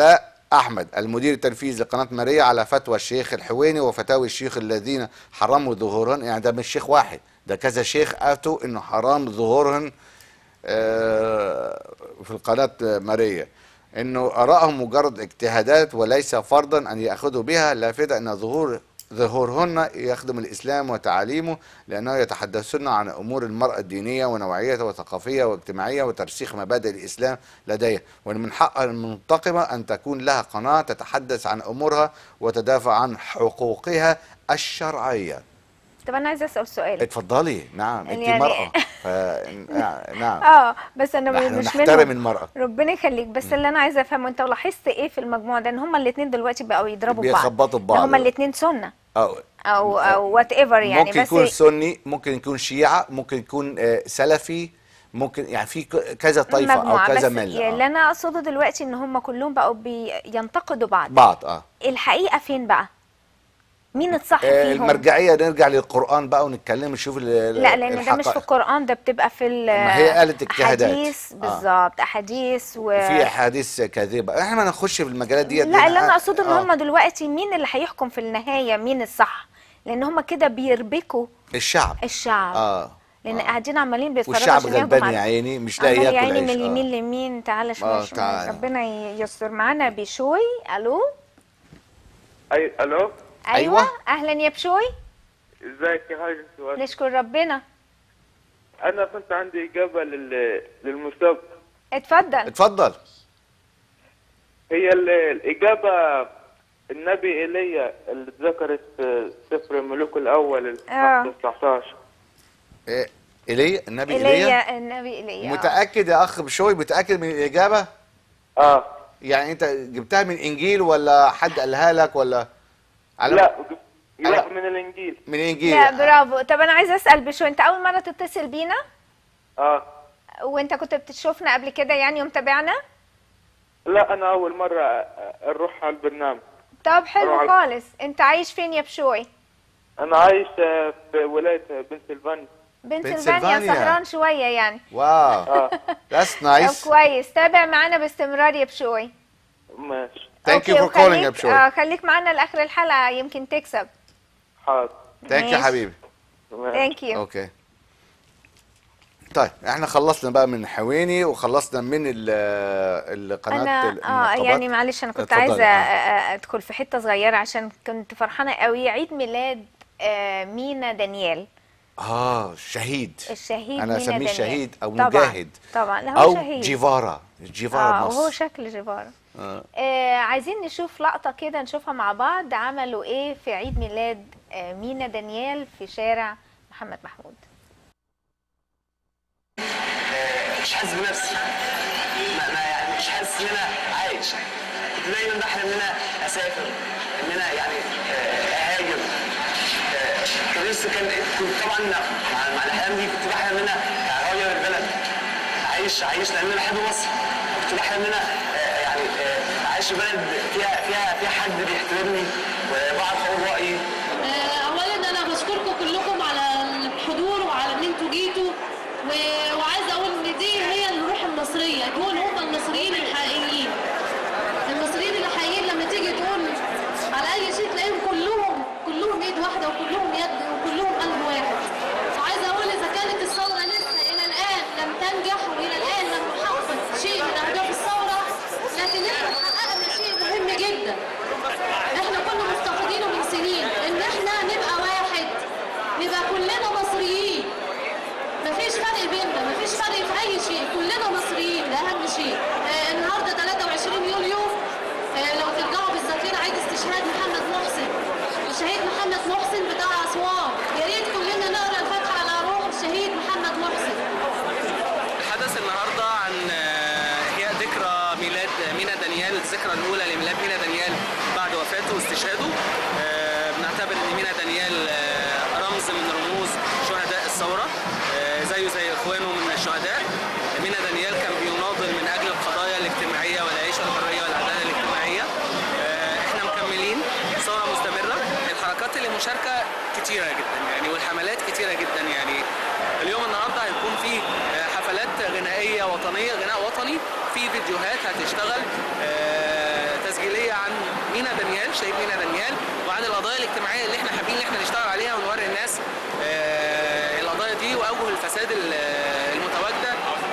احمد المدير التنفيذي لقناه ماريا على فتوى الشيخ الحويني وفتاوي الشيخ الذين حرموا ظهورهن يعني ده مش شيخ واحد ده كذا شيخ اتوا انه حرام ظهورهن آه، في القناه ماريا انه ارائهم مجرد اجتهادات وليس فرضا ان ياخذوا بها لافته ان ظهور ظهورهن يخدم الاسلام وتعاليمه لانه يتحدثون عن امور المراه الدينيه ونوعيه وثقافيه واجتماعيه وترسيخ مبادئ الاسلام لديها وان من حق المنتقمه ان تكون لها قناه تتحدث عن امورها وتدافع عن حقوقها الشرعيه طب انا عايزه اسال سؤال اتفضلي نعم انت يعني- مراه ف... نعم اه بس انا نحن مش نحترم منهم المراه ربنا يخليك بس اللي انا عايزه افهمه انت لاحظت ايه في المجموعه ده ان هما الاثنين دلوقتي بقوا يضربوا بعض بيخبطوا في بعض. هما الاثنين سنه أو او او وات ايفر يعني ممكن بس يكون سني ممكن يكون شيعة ممكن يكون آه، سلفي ممكن يعني في ك- كذا طائفة أو مجموعه كذا بس ملة يعني اللي آه. انا اقصده دلوقتي ان هما كلهم بقوا بينتقدوا بعض بعض اه الحقيقه فين بقى مين الصح آه، فيهم المرجعية نرجع للقرآن بقى ونتكلم نشوف ال- لا لان ده مش في الحقائق. القران ده بتبقى في ال- ما هي قالت اجتهادات. احاديث آه. بالظبط احاديث و في أحاديث كاذبة احنا ما نخش في المجالات ديت لا اللي انا اقصده ان آه. هم دلوقتي مين اللي هيحكم في النهايه مين الصح لان هم كده بيربكوا الشعب الشعب اه لان آه. قاعدين عمالين بيتفرجوا والشعب عشان ياخدوا غلبان يا معلومات. عيني مش لاقي عمال ياكل يا عيني عيش من آه. اليمين ليمين تعالى شويه آه، شويه تعالى. ربنا يستر معانا بشوي الو اي الو ايوه, أيوة. اهلا يا بشوي ازيك يا حاج سؤال نشكر ربنا انا كنت عندي اجابه لل... للمسابقه اتفضل اتفضل هي ال... الاجابه النبي ايليا اللي اتذكرت في سفر الملوك الاول آه. الاصحاح 19 إيه، ايليا النبي ايليا ايليا النبي ايليا متأكد يا أخ بشوي متأكد من الإجابة اه يعني أنت جبتها من إنجيل ولا حد قالها لك ولا على لا لا أنا- من الانجيل من إنجيل لا برافو طب انا عايزه اسال بشوي انت اول مره تتصل بينا اه وانت كنت بتشوفنا قبل كده يعني ومتابعنا لا انا اول مره أ- اروح على البرنامج طب حلو أروح على- خالص انت عايش فين يا بشوي انا عايش آه، في ولايه بنسلفانيا بنسلفانيا بنسلفانيا. سهران شويه يعني واو اه That's طب nice كويس تابع معانا باستمرار يا بشوي ماشي Thank you أوكي، for calling يا وخليك- بشوي اه خليك معانا لاخر الحلقه يمكن تكسب حاضر Thank you يا ماشي. حبيبي تمام. ثانك يو اوكي طيب احنا خلصنا بقى من حويني وخلصنا من ال- القناه انا ال- اه المنقبات. يعني معلش انا كنت اتفضلي. عايزه آه. آه، ادخل في حته صغيره عشان كنت فرحانه قوي عيد ميلاد آه، مينا دانيال اه شهيد الشهيد انا مينا اسميه دانيال شهيد او طبعا مجاهد طبعا لا هو او شهيد جيفارا جيفارا اه وهو مصر شكل جيفارا آه. آه عايزين نشوف لقطة كده نشوفها مع بعض عملوا ايه في عيد ميلاد آه مينا دانيال في شارع محمد محمود مش حاسس بنفسي ما, ما يعني مش حاسس ان انا عايش كنت دايما بحلم ان انا اسافر ان انا يعني آه، اهاجر آه، كان لسه كان كنت طبعا مع, مع الاحلام دي كنت بحلم ان انا اغير البلد اعيش اعيش لان انا بحب مصر كنت بحلم ان انا آه، يعني آه، اعيش في بلد فيها فيها فيها حد بيحترمني وبعرف اقول رايي آه، اولا انا بشكركم كلكم على الحضور وعلى ان انتوا جيتوا و- وعايزه اقول ان دي هي الروح المصريه دول هم المصريين الحقيقيين المصريين الحقيقيين لما تيجي تقول على اي شيء تلاقيهم كلهم كلهم ايد واحده وكلهم يد وكلهم قلب واحد وعايزه اقول اذا كانت الثوره لسه الى الان لم تنجح والى الان لم نحقق شيء من اهداف الثوره لكن احنا حققنا شيء مهم جدا احنا كنا مفتقدينه من سنين ان احنا نبقى واحد نبقى كلنا مصريين مفيش فرق بيننا مفيش فرق في اي شيء كلنا مصريين ده اهم شيء آه النهارده 23 يوليو آه لو ترجعوا بالذاكره عيد استشهاد محمد محسن الشهيد محمد محسن بتاع اسوان يا ريت كلنا نقرا الفاتحه على روح الشهيد محمد محسن الحدث النهارده عن آه، هي ذكرى ميلاد مينا دانيال الذكرى الاولى لميلاد مينا دانيال بعد وفاته واستشهاده آه، بنعتبر ان مينا دانيال آه، رمز من رموز شهداء الثوره آه، زيه زي اخوانه من الشهداء مينا دانيال كان بيناضل من اجل القضايا الاجتماعيه والعيشه الحريه والعداله الاجتماعيه آه، احنا مكملين ثوره مستمره الحركات اللي مشاركه كتيره جدا يعني والحملات كتيره جدا يعني اليوم النهارده هيكون في آه، حفلات غنائيه وطنيه غناء وطني في فيديوهات هتشتغل آه، تسجيلات تسجيليه عن مينا دانيال شهيد مينا دانيال وعن القضايا الاجتماعيه اللي احنا حابين ان احنا نشتغل عليها ونوري الناس آه، القضايا دي واوجه الفساد ال- المتواجده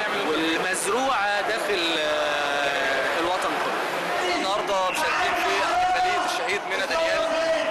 والمزروعه داخل آه، الوطن كله. النهارده مشاركين في احتفاليه الشهيد مينا دانيال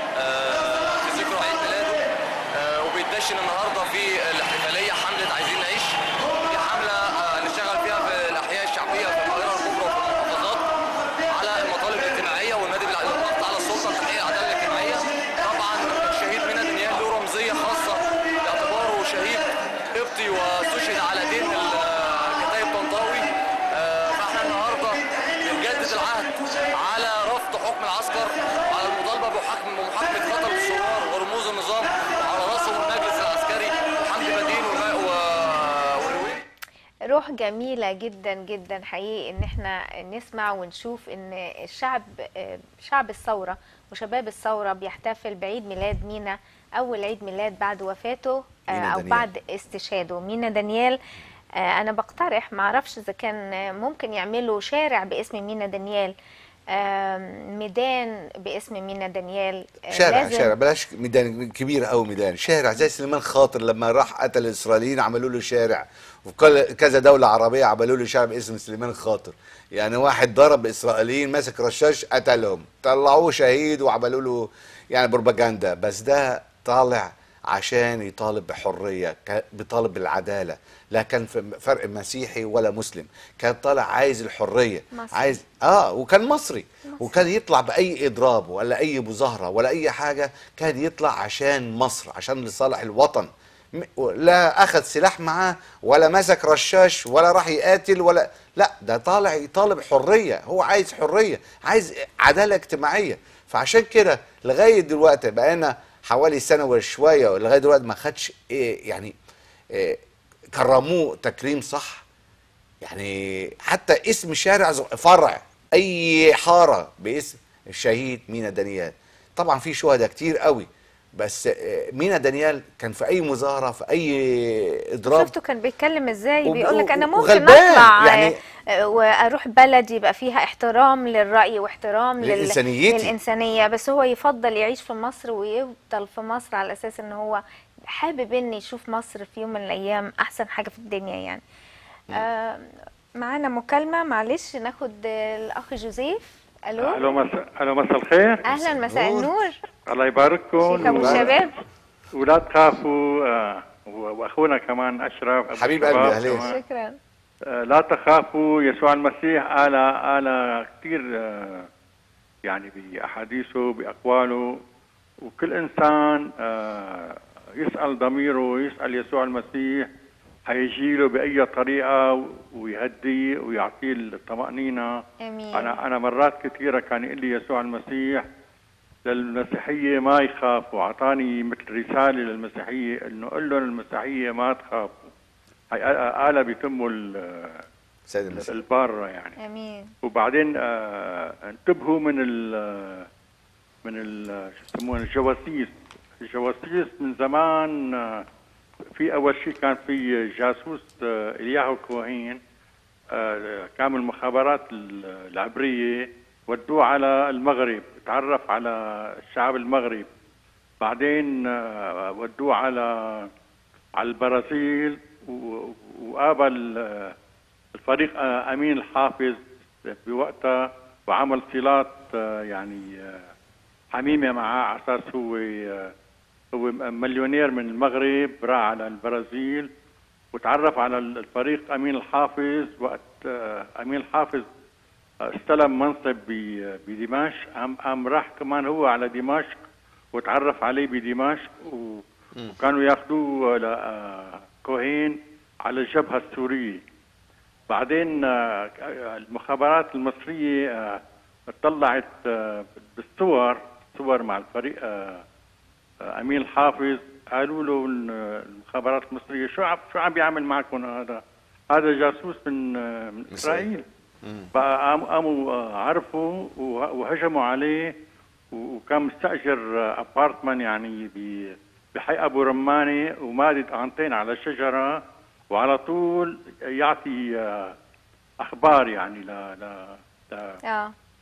آه، في ذكرى عيد ميلاده آه، وبيتدشن النهارده في الاحتفاليه حمله عايزين نعيش دي حمله آه، نشتغل فيها في الاحياء الشعبيه في القاهره الكبرى وفي المحافظات على المطالب الاجتماعيه والنادي بالضغط على السلطه لتحقيق العداله الاجتماعيه طبعا الشهيد مينا دانيال له رمزيه خاصه باعتباره شهيد قبطي واستشهد على دين الكتائب طنطاوي آه، فاحنا النهارده بنجدد العهد على رفض حكم العسكر وعلى المطالبه بحكم بمحاكمه قتل الثوار ورموز النظام وعلى راسهم المجلس العسكري وحمدي بدين والم- و- والويل روح جميلة جدا جدا حقيقي ان احنا نسمع ونشوف ان الشعب آه، شعب الثورة وشباب الثورة بيحتفل بعيد ميلاد مينا اول عيد ميلاد بعد وفاته آه، مينا او دانيال. بعد استشهاده مينا دانيال آه، انا بقترح معرفش اذا كان آه، ممكن يعملوا شارع باسم مينا دانيال آم، ميدان باسم مينا دانيال آه، شارع لازم- شارع بلاش ميدان كبير قوي ميدان شارع زي سليمان خاطر لما راح قتل الاسرائيليين عملوا له شارع وفي كل- كذا دوله عربيه عملوا له شارع باسم سليمان خاطر يعني واحد ضرب اسرائيليين مسك رشاش قتلهم طلعوه شهيد وعملوا له يعني بروباجندا بس ده طالع عشان يطالب بحريه ك- بيطالب بالعداله لا كان في فرق مسيحي ولا مسلم كان طالع عايز الحريه مصري. عايز اه وكان مصري وكان يطلع باي اضراب ولا اي مظاهره ولا اي حاجه كان يطلع عشان مصر عشان لصالح الوطن م- لا اخذ سلاح معاه ولا مسك رشاش ولا راح يقاتل ولا لا ده طالع يطالب حريه هو عايز حريه عايز عداله اجتماعيه فعشان كده لغايه دلوقتي بقينا حوالي سنه وشويه لغايه دلوقتي ما خدش إيه يعني إيه كرموه تكريم صح يعني حتى اسم شارع ز- فرع اي حاره باسم الشهيد مينا دانيال طبعا في شهداء كتير قوي بس آه، مينا دانيال كان في اي مظاهره في اي اضراب شفتوا كان بيتكلم ازاي وب- بيقول لك انا و- ممكن وغلبان، اطلع يعني- يعني واروح بلد يبقى فيها احترام للراي واحترام لل- لإنسانيتي. للانسانيه بس هو يفضل يعيش في مصر ويفضل في مصر على اساس ان هو حابب ان يشوف مصر في يوم من الايام احسن حاجه في الدنيا يعني آه معانا مكالمه معلش ناخد الاخ جوزيف الو الو مساء الو مساء الخير اهلا مساء نور. النور الله يبارككم شيخ ابو و- الشباب ولا تخافوا آه، و- واخونا كمان اشرف أبو حبيب الشباب قلبي، أهلين. كمان. شكرا آه، لا تخافوا يسوع المسيح آل آل كثير آه، يعني بأحاديثه بأقواله وكل إنسان آه، يسأل ضميره يسأل يسوع المسيح حيجي له بأي طريقة ويهديه ويعطيه الطمأنينة امين أنا أنا مرات كثيرة كان يقول لي يسوع المسيح للمسيحية ما يخافوا أعطاني مثل رسالة للمسيحية إنه قل لهم المسيحية ما تخافوا هي آلة بيتموا ال- سيد المسيح البارة يعني امين وبعدين آه، انتبهوا من ال من ال شو يسموها الجواسيس الجواسيس من زمان آه، في اول شيء كان في جاسوس آه، الياهو كوهين آه، كان من المخابرات ال- العبريه ودوه على المغرب تعرف على الشعب المغرب بعدين آه، ودوه على على البرازيل و- وقابل آه، الفريق آه، امين الحافظ بوقتها وعمل صلات آه، يعني آه، حميمه معاه على اساس هو آه، هو مليونير من المغرب راح على البرازيل وتعرف على الفريق امين الحافظ وقت آه، امين الحافظ آه، استلم منصب ب- بدمشق قام قام راح كمان هو على دمشق وتعرف عليه بدمشق و- وكانوا ياخذوه لكوهين على الجبهه السوريه بعدين آه، المخابرات المصريه آه، اطلعت آه، بالصور صور مع الفريق آه، آه، امين الحافظ قالوا له إن المخابرات المصريه شو عم شو عم بيعمل معكم هذا؟ هذا جاسوس من آه، من اسرائيل بقى قاموا قاموا آه، عرفوا وه- وهجموا عليه و- وكان مستاجر ابارتمان يعني ب- بحي ابو رمانه ومادد انتين على شجره وعلى طول يعطي آه، اخبار يعني ل ل ل- اه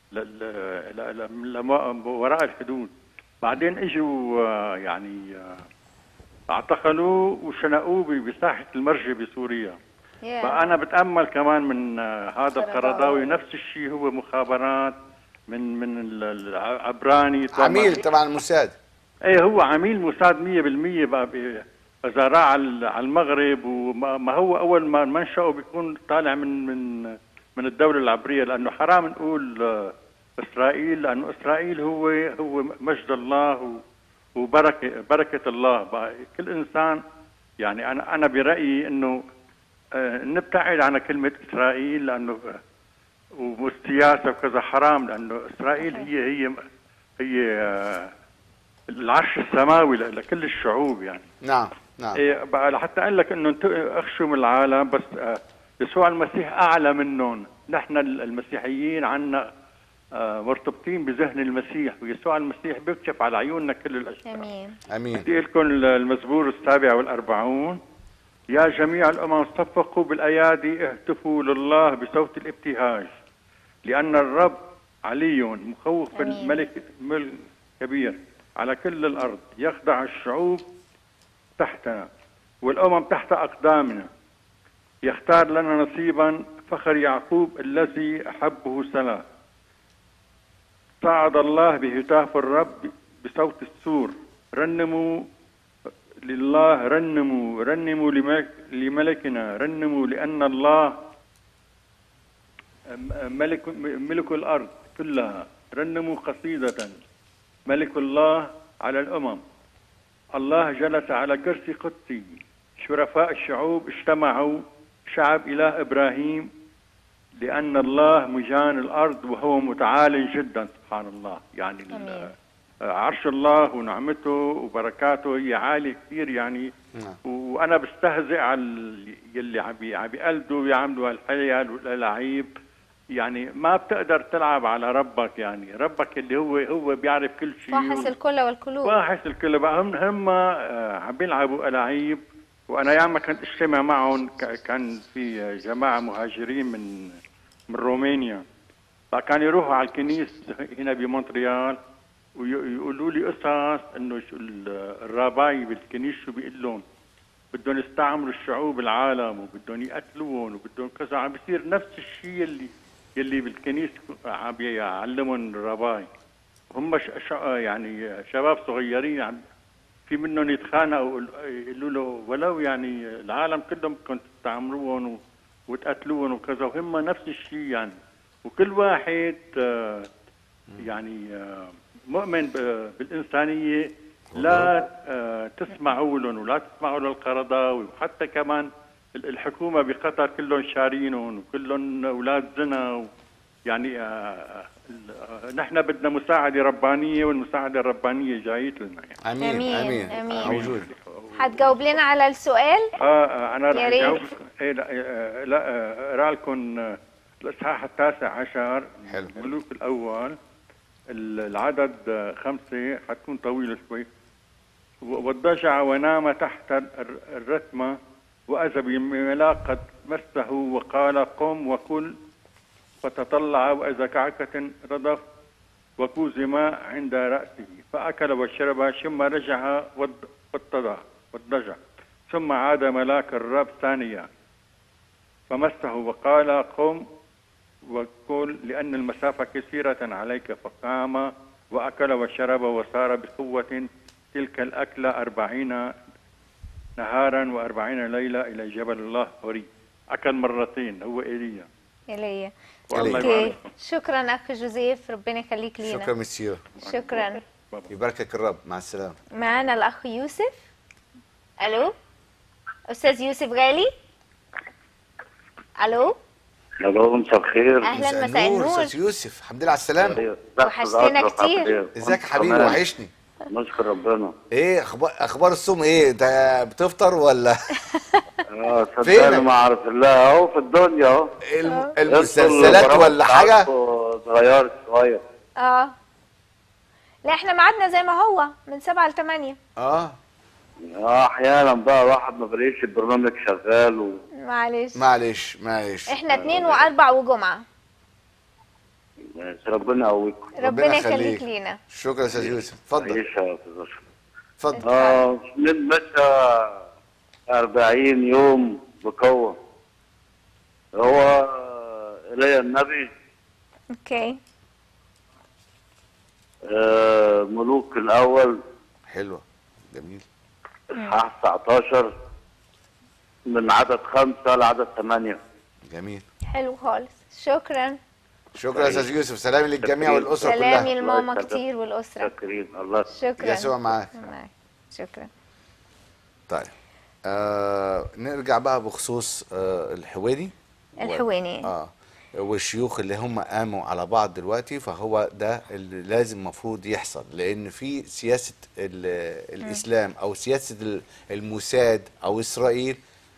لل- ل- ل- لما- وراء الحدود بعدين اجوا آه، يعني آه، اعتقلوه وشنقوه ب- بساحه المرجة بسوريا ياه. فانا بتامل كمان من آه، هذا قرضاوي. القرضاوي نفس الشيء هو مخابرات من من ال- العبراني طبعاً. عميل تبع الموساد ايه هو عميل موساد 100% بقى ب- اذا راح على على المغرب وما ما هو اول ما منشأه بيكون طالع من من من الدوله العبريه لانه حرام نقول آه، اسرائيل لانه اسرائيل هو هو مجد الله و- وبركه بركه الله بقى كل انسان يعني انا انا برايي انه آه، نبتعد عن كلمه اسرائيل لانه آه، والسياسه وكذا حرام لانه اسرائيل هي هي هي آه، العرش السماوي ل- لكل الشعوب يعني نعم نعم إيه بقى لحتى اقول لك انه انتوا اخشوا من العالم بس آه، يسوع المسيح اعلى منهم نحن ال- المسيحيين عنا آه، مرتبطين بذهن المسيح ويسوع المسيح بيكشف على عيوننا كل الاشياء امين امين بدي لكم المزبور السابع والأربعون يا جميع الأمم صفقوا بالأيادي اهتفوا لله بصوت الابتهاج لأن الرب علي مخوف أمين. الملك ملك كبير على كل الأرض يخضع الشعوب تحتنا والأمم تحت أقدامنا يختار لنا نصيبا فخر يعقوب الذي أحبه سلام صعد الله بهتاف الرب بصوت السور رنموا لله رنموا رنموا لملك لملكنا رنموا لأن الله ملك ملك الأرض كلها رنموا قصيدة ملك الله على الأمم الله جلس على كرسي قدسي شرفاء الشعوب اجتمعوا شعب إله إبراهيم لأن الله مجان الأرض وهو متعال جدا سبحان الله يعني ال- أمين. عرش الله ونعمته وبركاته هي عالية كثير يعني نعم. وانا بستهزئ على ال- يلي عم بي- عم بيقلدوا ويعملوا هالحيل والالعاب يعني ما بتقدر تلعب على ربك يعني ربك اللي هو هو بيعرف كل شيء فاحص الكل والقلوب واحس الكل بقى هم هم آه، عم بيلعبوا العاب وانا ياما كنت اجتمع معهم ك- كان في جماعه مهاجرين من من رومانيا فكانوا يروحوا على الكنيس هنا بمونتريال ويقولوا لي قصص انه شو ال- الراباي بالكنيس شو بيقول لهم بدهم يستعمروا الشعوب العالم وبدهم يقتلوهم وبدهم كذا عم بيصير نفس الشيء اللي يلي بالكنيس عم بيعلمهم الرباي هم ش... ش... يعني شباب صغيرين عم في منهم يتخانقوا يقولوا له ولو يعني العالم كلهم كنت تستعمروهم و... وتقتلوهم وكذا وهم نفس الشيء يعني وكل واحد آه، يعني آه، مؤمن ب- بالإنسانية لا آه، تسمعوا لهم ولا تسمعوا للقرضاوي وحتى كمان ال- الحكومة بقطر كلهم شارينهم وكلهم أولاد زنا و يعني آه، ال- آه، نحن بدنا مساعدة ربانية والمساعدة الربانية جايت لنا يعني امين أمين، امين أمين. موجود هتجاوب لنا على السؤال اه آه، انا رح يا ريت. اجاوب ايه لا آه، لا آه، اقرا لكم آه، الاصحاح التاسع عشر حلو. الملوك الاول ال- العدد آه، خمسه حتكون طويله شوي و- واضطجع ونام تحت الر- الرتمه واذا بملاك قد مسه وقال قم وكل فتطلع واذا كعكه ردف وكوز ماء عند رأسه فأكل وشرب ثم رجع واد- واتضع واضطجع ثم عاد ملاك الرب ثانيا فمسه وقال قم وكل لأن المسافة كثيرة عليك فقام وأكل وشرب وصار بقوة تلك الأكلة أربعين نهارا وأربعين ليلة إلى جبل الله هوري أكل مرتين هو إيليا ايليا والله اوكي يبارك. شكرا اخ جوزيف ربنا يخليك لينا شكرا مسيو شكرا يباركك الرب مع السلامه معانا الاخ يوسف الو استاذ يوسف غالي الو الو مساء الخير اهلا مساء النور استاذ يوسف الحمد لله على السلامه وحشتنا كتير. ازيك يا حبيبي تمام. وحشني نشكر ربنا ايه اخبار اخبار الصوم ايه انت بتفطر ولا اه فينك؟ صدقني ما اعرف الله اهو في الدنيا اهو الم- المسلسلات ولا حاجه صغير شويه اه لا احنا ميعادنا زي ما هو من سبعة لثمانية اه اه احيانا بقى الواحد ما بلاقيش البرنامج شغال و... معلش معلش معلش احنا اتنين واربع وجمعة ماشي، ربنا يقويكم ربنا يخليك لينا شكرا يا استاذ يوسف اتفضل عيش يا استاذ اشرف اتفضل اه من مشى 40 يوم بقوه هو الي النبي اوكي آه ملوك الاول حلوه جميل اصحاح 19 من عدد خمسة لعدد ثمانية جميل حلو خالص شكرا شكرا يا استاذ يوسف سلامي للجميع والاسره سلامي كلها لماما الله يسعدك. كتير والاسره شاكرين الله شكرا يسوع معاك معاك. شكرا طيب آه نرجع بقى بخصوص آه الحواني الحواني. اه والشيوخ اللي هم قاموا على بعض دلوقتي فهو ده اللي لازم المفروض يحصل لان في سياسه ال- الاسلام او سياسه ال- الموساد او اسرائيل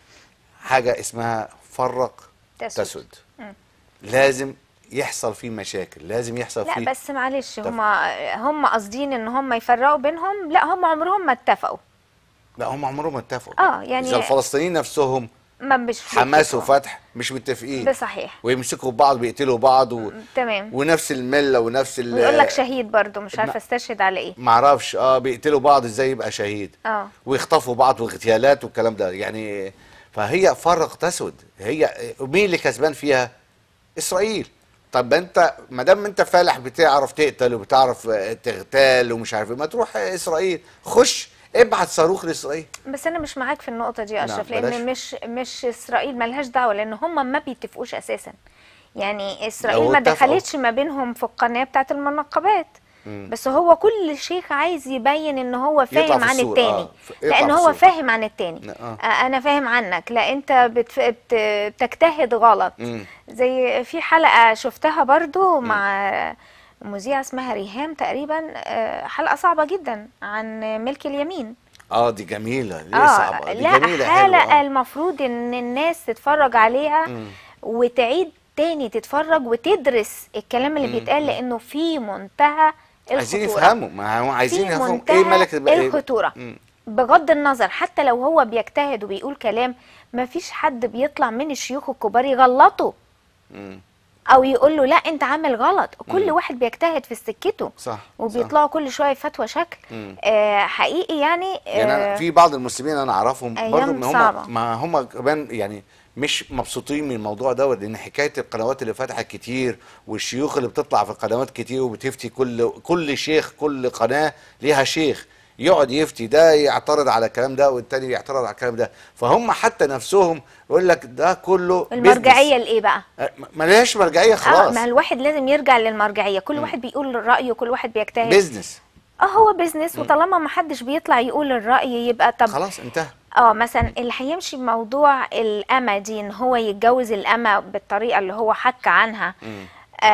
حاجه اسمها فرق تسد. تسد مم. لازم يحصل فيه مشاكل لازم يحصل لا فيه بس معلش طب. هم هم قاصدين ان هم يفرقوا بينهم لا هم عمرهم ما اتفقوا لا هم عمرهم ما اتفقوا اه يعني اذا الفلسطينيين نفسهم ما مش حماس بيتفقوا. وفتح مش متفقين ده صحيح ويمسكوا بعض بيقتلوا بعض و... تمام ونفس المله ونفس ال ويقول لك شهيد برضو مش ما- عارفه استشهد على ايه معرفش اه بيقتلوا بعض ازاي يبقى شهيد اه ويخطفوا بعض واغتيالات والكلام ده يعني فهي فرق تسود هي مين اللي كسبان فيها اسرائيل طب انت ما دام انت فالح بتعرف تقتل وبتعرف آه، تغتال ومش عارف ايه ما تروح اسرائيل خش ابعت صاروخ لاسرائيل بس انا مش معاك في النقطه دي يا نعم، اشرف بلاش. لان مش مش اسرائيل ملهاش دعوه لان هم ما بيتفقوش اساسا يعني اسرائيل لو ما اتفقوا. دخلتش ما بينهم في القناه بتاعت المنقبات مم. بس هو كل شيخ عايز يبين ان هو يطلع فاهم في عن الصورة، التاني آه، ف- يطلع لان في هو الصورة. فاهم عن التاني آه. آه، انا فاهم عنك لا انت بتف... بت... بتجتهد غلط مم. زي في حلقه شفتها برضو مع مذيعه اسمها ريهام تقريبا آه، حلقه صعبه جدا عن ملك اليمين اه دي جميله ليه اه صعبه دي لا جميله حلقه حلوه آه. المفروض ان الناس تتفرج عليها مم. وتعيد تاني تتفرج وتدرس الكلام اللي مم. بيتقال لانه في منتهى عايزين الخطورة. يفهموا ما هم عايزين في يفهموا منتهى ايه ملك الب- إيه؟ الخطورة مم. بغض النظر حتى لو هو بيجتهد وبيقول كلام ما فيش حد بيطلع من الشيوخ الكبار يغلطه مم. او يقول له لا انت عامل غلط كل مم. واحد بيجتهد في سكته صح وبيطلعوا كل شويه فتوى شكل مم. آه حقيقي يعني يعني أنا آه في بعض المسلمين انا اعرفهم أيام برضه ان صعبة. هم ما هم كمان يعني مش مبسوطين من الموضوع دوت لان حكايه القنوات اللي فتحت كتير والشيوخ اللي بتطلع في القنوات كتير وبتفتي كل كل شيخ كل قناه ليها شيخ يقعد يفتي ده يعترض على الكلام ده والتاني يعترض على الكلام ده فهم حتى نفسهم يقول لك ده كله المرجعيه لايه بقى ما لهاش مرجعيه اه خلاص ما الواحد لازم يرجع للمرجعيه كل واحد بيقول رايه كل واحد بيجتهد بيزنس اه هو بيزنس وطالما ما حدش بيطلع يقول الراي يبقى طب خلاص انتهى اه مثلا اللي هيمشي بموضوع الأمة دي ان هو يتجوز الأمة بالطريقة اللي هو حكى عنها مم.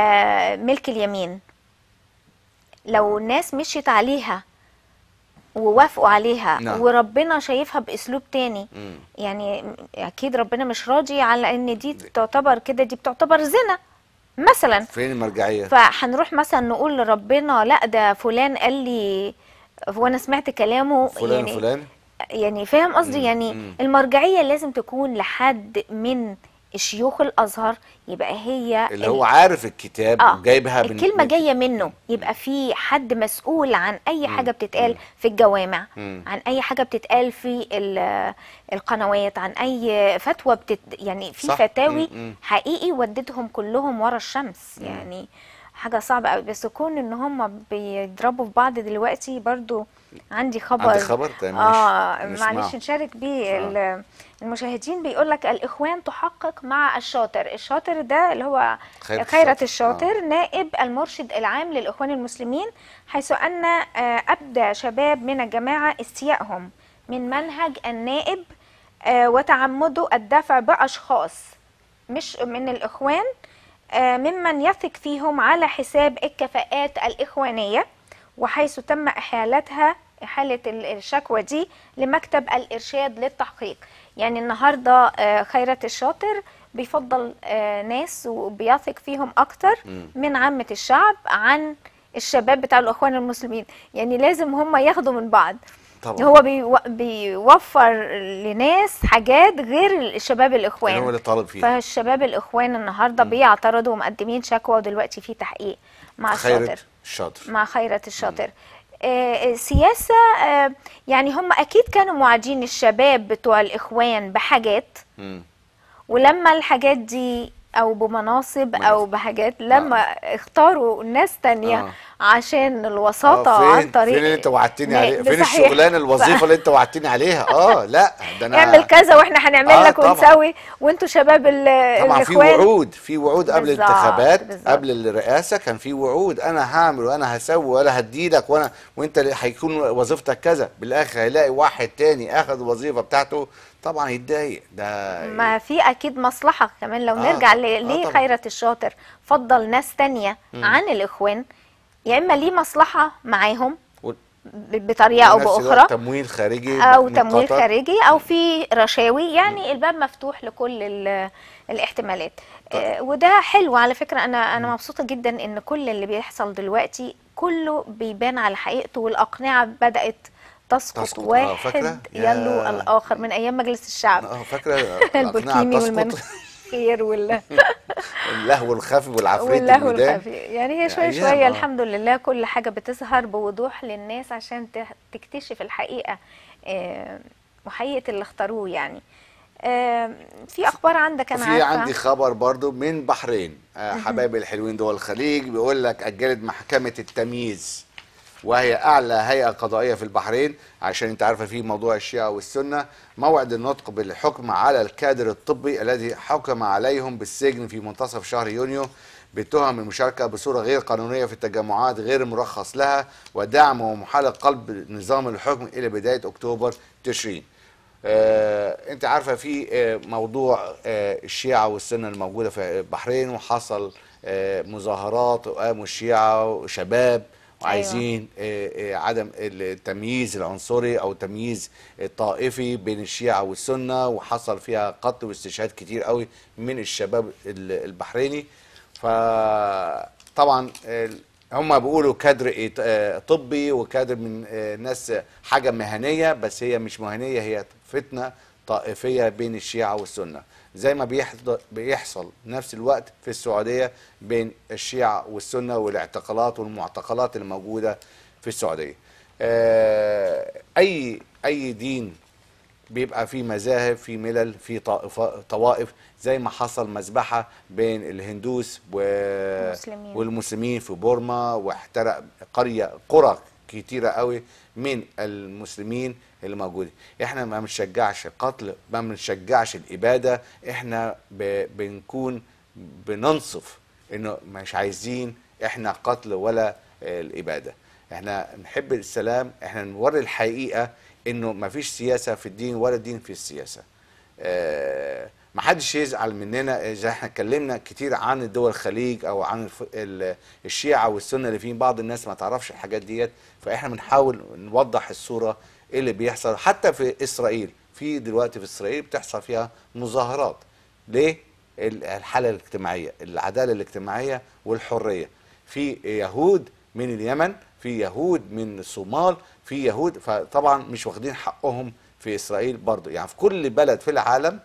آه ملك اليمين لو الناس مشيت عليها ووافقوا عليها نعم. وربنا شايفها بأسلوب تاني مم. يعني أكيد ربنا مش راضي على إن دي تعتبر كده دي بتعتبر زنا مثلا فين المرجعيه فهنروح مثلا نقول لربنا لا ده فلان قال لي وانا سمعت كلامه فلان يعني فلان يعني فاهم قصدي مم، يعني مم. المرجعيه لازم تكون لحد من شيوخ الازهر يبقى هي اللي ال- هو عارف الكتاب اه وجايبها من الكلمه من- جايه منه يبقى في حد مسؤول عن اي حاجه بتتقال في الجوامع مم. عن اي حاجه بتتقال في ال- القنوات عن اي فتوى بتت يعني في صح. فتاوي مم، مم. حقيقي ودتهم كلهم ورا الشمس يعني حاجه صعبه قوي بس كون ان هم بيضربوا في بعض دلوقتي برضو عندي خبر عندك خبر؟ طيب اه ماشي. نسمعه. معلش نشارك بيه ال- المشاهدين بيقول لك الاخوان تحقق مع الشاطر الشاطر ده اللي هو خيرت خيرت الشاطر. الشاطر نائب المرشد العام للاخوان المسلمين حيث ان آه، ابدى شباب من الجماعه استيائهم من منهج النائب آه، وتعمده الدفع باشخاص مش من الاخوان آه، ممن يثق فيهم على حساب الكفاءات الاخوانيه وحيث تم احالتها احاله ال- الشكوى دي لمكتب الارشاد للتحقيق يعني النهارده آه، خيرت الشاطر بيفضل آه، ناس وبيثق فيهم اكتر من عامه الشعب عن الشباب بتاع الاخوان المسلمين يعني لازم هم ياخدوا من بعض طبعا هو بيو- بيوفر لناس حاجات غير الشباب الاخوان اللي هو اللي طالب فيها فالشباب الاخوان النهارده بيعترضوا ومقدمين شكوى ودلوقتي في تحقيق مع الشاطر خيرت الشاطر مع خيرت الشاطر آه، السياسة آه، يعني هم أكيد كانوا موعدين الشباب بتوع الإخوان بحاجات مم. ولما الحاجات دي أو بمناصب أو بحاجات لما اختاروا ناس تانية آه. عشان الوساطة آه، عن فين طريق فين اللي انت وعدتني ن- عليه فين صحيح. الشغلانه الوظيفه اللي انت وعدتني عليها اه لا ده انا اعمل كذا واحنا هنعمل آه، لك طبعا. ونسوي وانتوا شباب ال- طبعا في الاخوان وعود في وعود قبل بالظبط، الانتخابات بالظبط. قبل الرئاسه كان في وعود انا هعمل وانا هسوي وانا هديلك وانا وانت اللي هيكون وظيفتك كذا بالاخر هيلاقي واحد تاني اخذ الوظيفه بتاعته طبعا يتضايق ده ما في اكيد مصلحه كمان لو آه، نرجع آه ل- ليه طبعا. خيرت الشاطر فضل ناس تانية مم. عن الاخوان يا اما ليه مصلحه معاهم و- ب- بطريقه او وفي نفس الوقت باخرى تمويل خارجي او من تمويل قطر. خارجي او في رشاوي يعني الباب مفتوح لكل ال- الاحتمالات آه، وده حلو على فكره انا انا مبسوطه جدا ان كل اللي بيحصل دلوقتي كله بيبان على حقيقته والاقنعه بدات تسقط, تسقط، آه، واحد فاكرة؟ يلو يا- الاخر من ايام مجلس الشعب اه فاكره الأقنعة البركيني تسقط والمنخير وال اللهو الخفي والعفريت واللهو الودان. الخفي يعني هي شويه أيام، شويه آه. الحمد لله كل حاجه بتظهر بوضوح للناس عشان ت- تكتشف الحقيقه آه، وحقيقه اللي اختاروه يعني آه، في اخبار عندك انا في عارفه عندي خبر برضو من بحرين آه، حبايبي الحلوين دول الخليج بيقول لك اجلت محكمه التمييز وهي اعلى هيئه قضائيه في البحرين عشان انت عارفه في موضوع الشيعه والسنه موعد النطق بالحكم على الكادر الطبي الذي حكم عليهم بالسجن في منتصف شهر يونيو بتهم المشاركه بصوره غير قانونيه في التجمعات غير المرخص لها ودعم ومحاوله قلب نظام الحكم الى بدايه اكتوبر تشرين آه، انت عارفه في آه، موضوع آه، الشيعه والسنه الموجوده في البحرين وحصل آه، مظاهرات وقاموا الشيعه وشباب وعايزين آه، آه، عدم التمييز العنصري او التمييز الطائفي بين الشيعه والسنه وحصل فيها قتل واستشهاد كتير قوي من الشباب ال- البحريني فطبعا آه، هم بيقولوا كادر إيه- آه، طبي وكادر من آه، ناس حاجه مهنيه بس هي مش مهنيه هي فتنه طائفيه بين الشيعه والسنه زي ما بيحض- بيحصل نفس الوقت في السعوديه بين الشيعه والسنه والاعتقالات والمعتقلات الموجوده في السعوديه. آه، اي اي دين بيبقى في مذاهب في ملل في طائف- طوائف زي ما حصل مذبحة بين الهندوس و... المسلمين. والمسلمين في بورما واحترق قرية قرى كتيرة قوي من المسلمين اللي موجودين احنا ما بنشجعش القتل ما بنشجعش الإبادة احنا ب... بنكون بننصف انه مش عايزين احنا قتل ولا آه، الإبادة احنا نحب السلام احنا نوري الحقيقة انه ما فيش سياسة في الدين ولا دين في السياسة آه، ما حدش يزعل مننا اذا احنا اتكلمنا كتير عن الدول الخليج او عن الف- ال- الشيعة والسنة اللي فيهم بعض الناس ما تعرفش الحاجات ديت فاحنا بنحاول نوضح الصورة إيه اللي بيحصل حتى في اسرائيل في دلوقتي في اسرائيل بتحصل فيها مظاهرات ليه ال- الحالة الاجتماعية العدالة الاجتماعية والحرية في يهود من اليمن في يهود من الصومال في يهود فطبعا مش واخدين حقهم في اسرائيل برضه يعني في كل بلد في العالم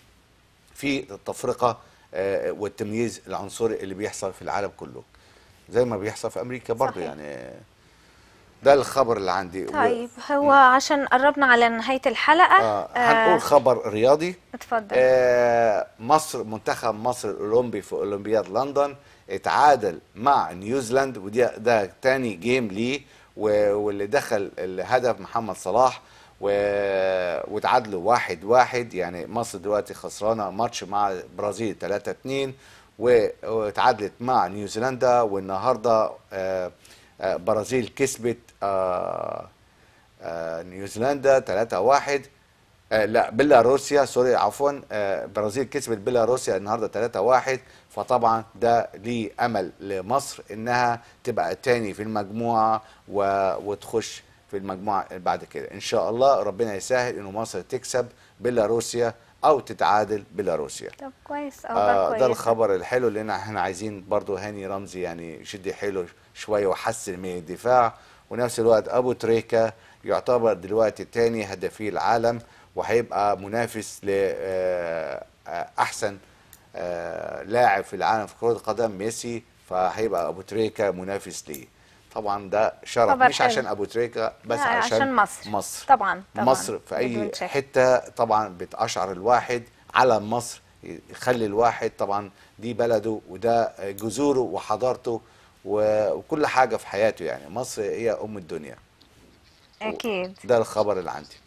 في التفرقه آه، والتمييز العنصري اللي بيحصل في العالم كله زي ما بيحصل في امريكا برضه صحيح. يعني ده الخبر اللي عندي طيب هو عشان قربنا على نهايه الحلقه آه هنقول خبر رياضي اتفضل آه مصر منتخب مصر الاولمبي في اولمبياد لندن اتعادل مع نيوزيلاند ودي ده تاني جيم ليه و- واللي دخل الهدف محمد صلاح و... وتعادلوا واحد واحد يعني مصر دلوقتي خسرانه ماتش مع البرازيل 3 2 و- واتعادلت مع نيوزيلندا والنهارده آه آه برازيل كسبت آه آه نيوزيلندا 3 1 آه لا بيلاروسيا سوري عفوا آه برازيل كسبت بيلاروسيا النهارده 3 1 فطبعا ده ليه امل لمصر انها تبقى تاني في المجموعه و... وتخش في المجموعه اللي بعد كده ان شاء الله ربنا يسهل انه مصر تكسب بيلاروسيا او تتعادل بيلاروسيا طب كويس آه اخبار ده كويسه الخبر الحلو لان احنا عايزين برضو هاني رمزي يعني يشد حيله شويه ويحسن من الدفاع ونفس الوقت ابو تريكا يعتبر دلوقتي تاني هدافي العالم وهيبقى منافس لاحسن لاعب في العالم في كرة القدم ميسي فهيبقى ابو تريكا منافس ليه طبعا ده شرف خبر مش حلو. عشان ابو تريكا بس لا، عشان, عشان مصر. مصر طبعا طبعا مصر في اي بدون شك. حته طبعا بتأشعر الواحد علم مصر يخلي الواحد طبعا دي بلده وده جذوره وحضارته و- وكل حاجه في حياته يعني مصر هي ام الدنيا اكيد ده الخبر اللي عندي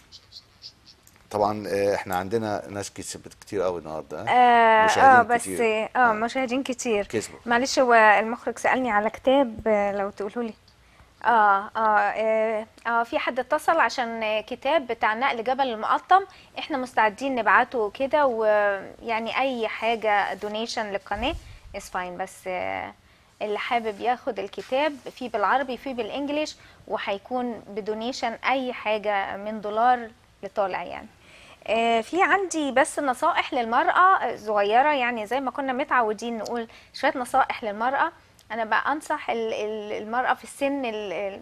طبعا آه، احنا عندنا ناس كسبت كتير قوي النهارده اه, آه مشاهدين بس كتير. اه مشاهدين كتير كسبوا. معلش هو المخرج سألني على كتاب آه، لو تقولوا لي آه, اه اه اه في حد اتصل عشان آه، كتاب بتاع نقل جبل المقطم احنا مستعدين نبعته كده ويعني اي حاجة دونيشن للقناة از فاين بس آه اللي حابب ياخد الكتاب فيه بالعربي فيه بالانجليش وهيكون بدونيشن اي حاجة من دولار لطالع يعني آه، في عندي بس نصائح للمرأة صغيرة يعني زي ما كنا متعودين نقول شوية نصائح للمرأة أنا بقى أنصح ال- ال- المرأة في السن ال- ال-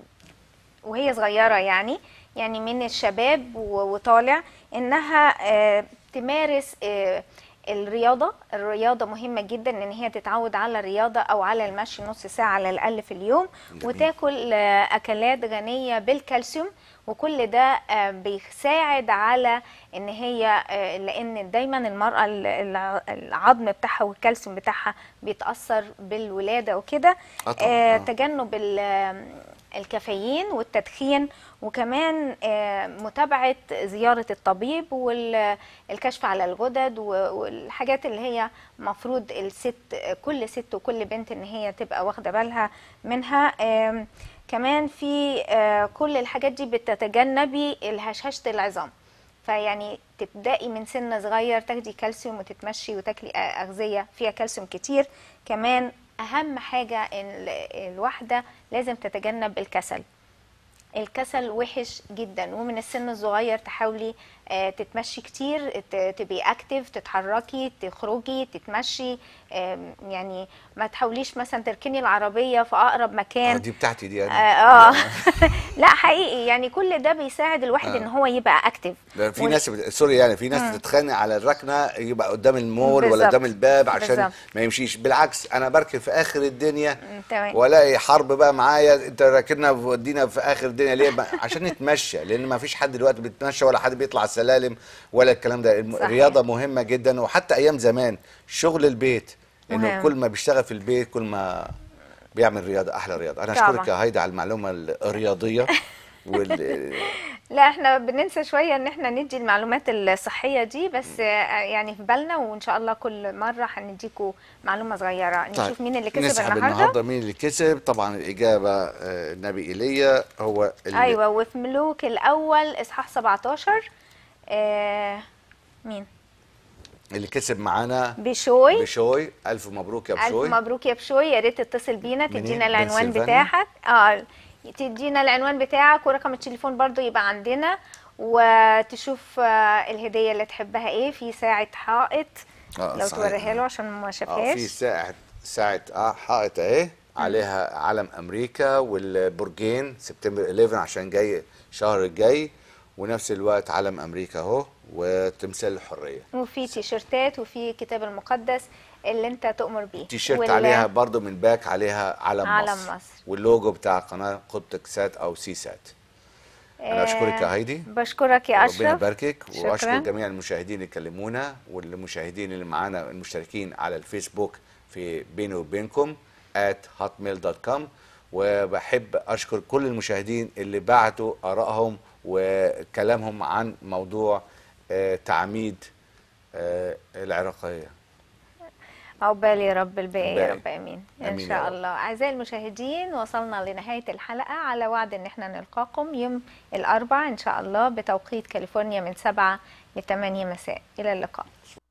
وهي صغيرة يعني يعني من الشباب و- وطالع إنها آه، تمارس آه، الرياضة الرياضة مهمة جدا إن هي تتعود على الرياضة أو على المشي نص ساعة على الأقل في اليوم جميل. وتاكل آه، أكلات غنية بالكالسيوم وكل ده آه، بيساعد على ان هي آه، لان دايما المراه ال- الع- العظم بتاعها والكالسيوم بتاعها بيتاثر بالولاده وكده آه طبعاً، آه، آه. تجنب ال- آم، الكافيين والتدخين وكمان آه، متابعه زياره الطبيب والكشف على الغدد و- والحاجات اللي هي مفروض الست كل ست وكل بنت ان هي تبقى واخده بالها منها آم، كمان في آه، كل الحاجات دي بتتجنبي الهشاشة العظام فيعني تبدأي من سن صغير تاخدي كالسيوم وتتمشي وتاكلي آه، أغذية فيها كالسيوم كتير كمان أهم حاجة ال- الواحدة لازم تتجنب الكسل الكسل وحش جدا ومن السن الصغير تحاولي آه، تتمشي كتير ت- تبقي اكتف تتحركي تخرجي تتمشي آم، يعني ما تحاوليش مثلا تركني العربية في اقرب آه مكان دي بتاعتي دي اه, يعني آه. لا حقيقي يعني كل ده بيساعد الواحد آه. ان هو يبقى اكتف ده في وال- ناس بت... سوري يعني في ناس بتتخانق على الركنه يبقى قدام المول ولا بالظبط. قدام الباب عشان بالظبط. ما يمشيش بالعكس انا بركن في اخر الدنيا تمام والاقي حرب بقى معايا انت راكننا ودينا في اخر الدنيا ليه بقى؟ عشان نتمشى لان ما فيش حد دلوقتي بيتمشى ولا حد بيطلع السلالم ولا الكلام ده الم- صحيح. الرياضه مهمه جدا وحتى ايام زمان شغل البيت انه مهم. كل ما بيشتغل في البيت كل ما بيعمل رياضه احلى رياضه انا طبعا. اشكرك يا هايدي على المعلومه الرياضيه وال لا احنا بننسى شوية ان احنا ندي المعلومات الصحية دي بس آه، يعني في بالنا وان شاء الله كل مرة هنديكوا معلومة صغيرة نشوف مين اللي كسب نسحب النهاردة النهارده مين اللي كسب طبعا الاجابه آه، النبي ايليا هو اللي ايوه وفي ملوك الاول اصحاح 17 آه مين اللي كسب معانا بشوي بشوي الف مبروك يا الف بشوي مبروك يا بشوي يا ريت تتصل بينا منين؟ تدينا العنوان بنسلفانيا؟ بتاعك اه تدينا العنوان بتاعك ورقم التليفون برضو يبقى عندنا وتشوف آه، الهدية اللي تحبها ايه في ساعة حائط آه، لو صحيح. توريها له عشان ما اه في شافهاش ساعه ساعه اه حائط اهي عليها علم امريكا والبرجين سبتمبر 11 عشان جاي الشهر الجاي ونفس الوقت علم امريكا اهو وتمثال الحريه وفي تيشرتات وفي كتاب المقدس اللي انت تؤمر بيه تيشيرت وال- عليها برضو من باك عليها علم, علم مصر. مصر. واللوجو بتاع قناه قبطك سات او سي سات انا اشكرك يا هايدي بشكرك يا اشرف ربنا يباركك شكراً. واشكر جميع المشاهدين اللي كلمونا والمشاهدين اللي معانا المشتركين على الفيسبوك في بيني وبينكم at hotmail.com وبحب اشكر كل المشاهدين اللي بعتوا ارائهم وكلامهم عن موضوع آه، تعميد آه، العراقيه عقبال يا رب الباقي يا الباقي. رب امين ان آمين يا شاء رب. الله اعزائي المشاهدين وصلنا لنهايه الحلقه على وعد ان احنا نلقاكم يوم الاربعاء ان شاء الله بتوقيت كاليفورنيا من 7 ل 8 مساء الى اللقاء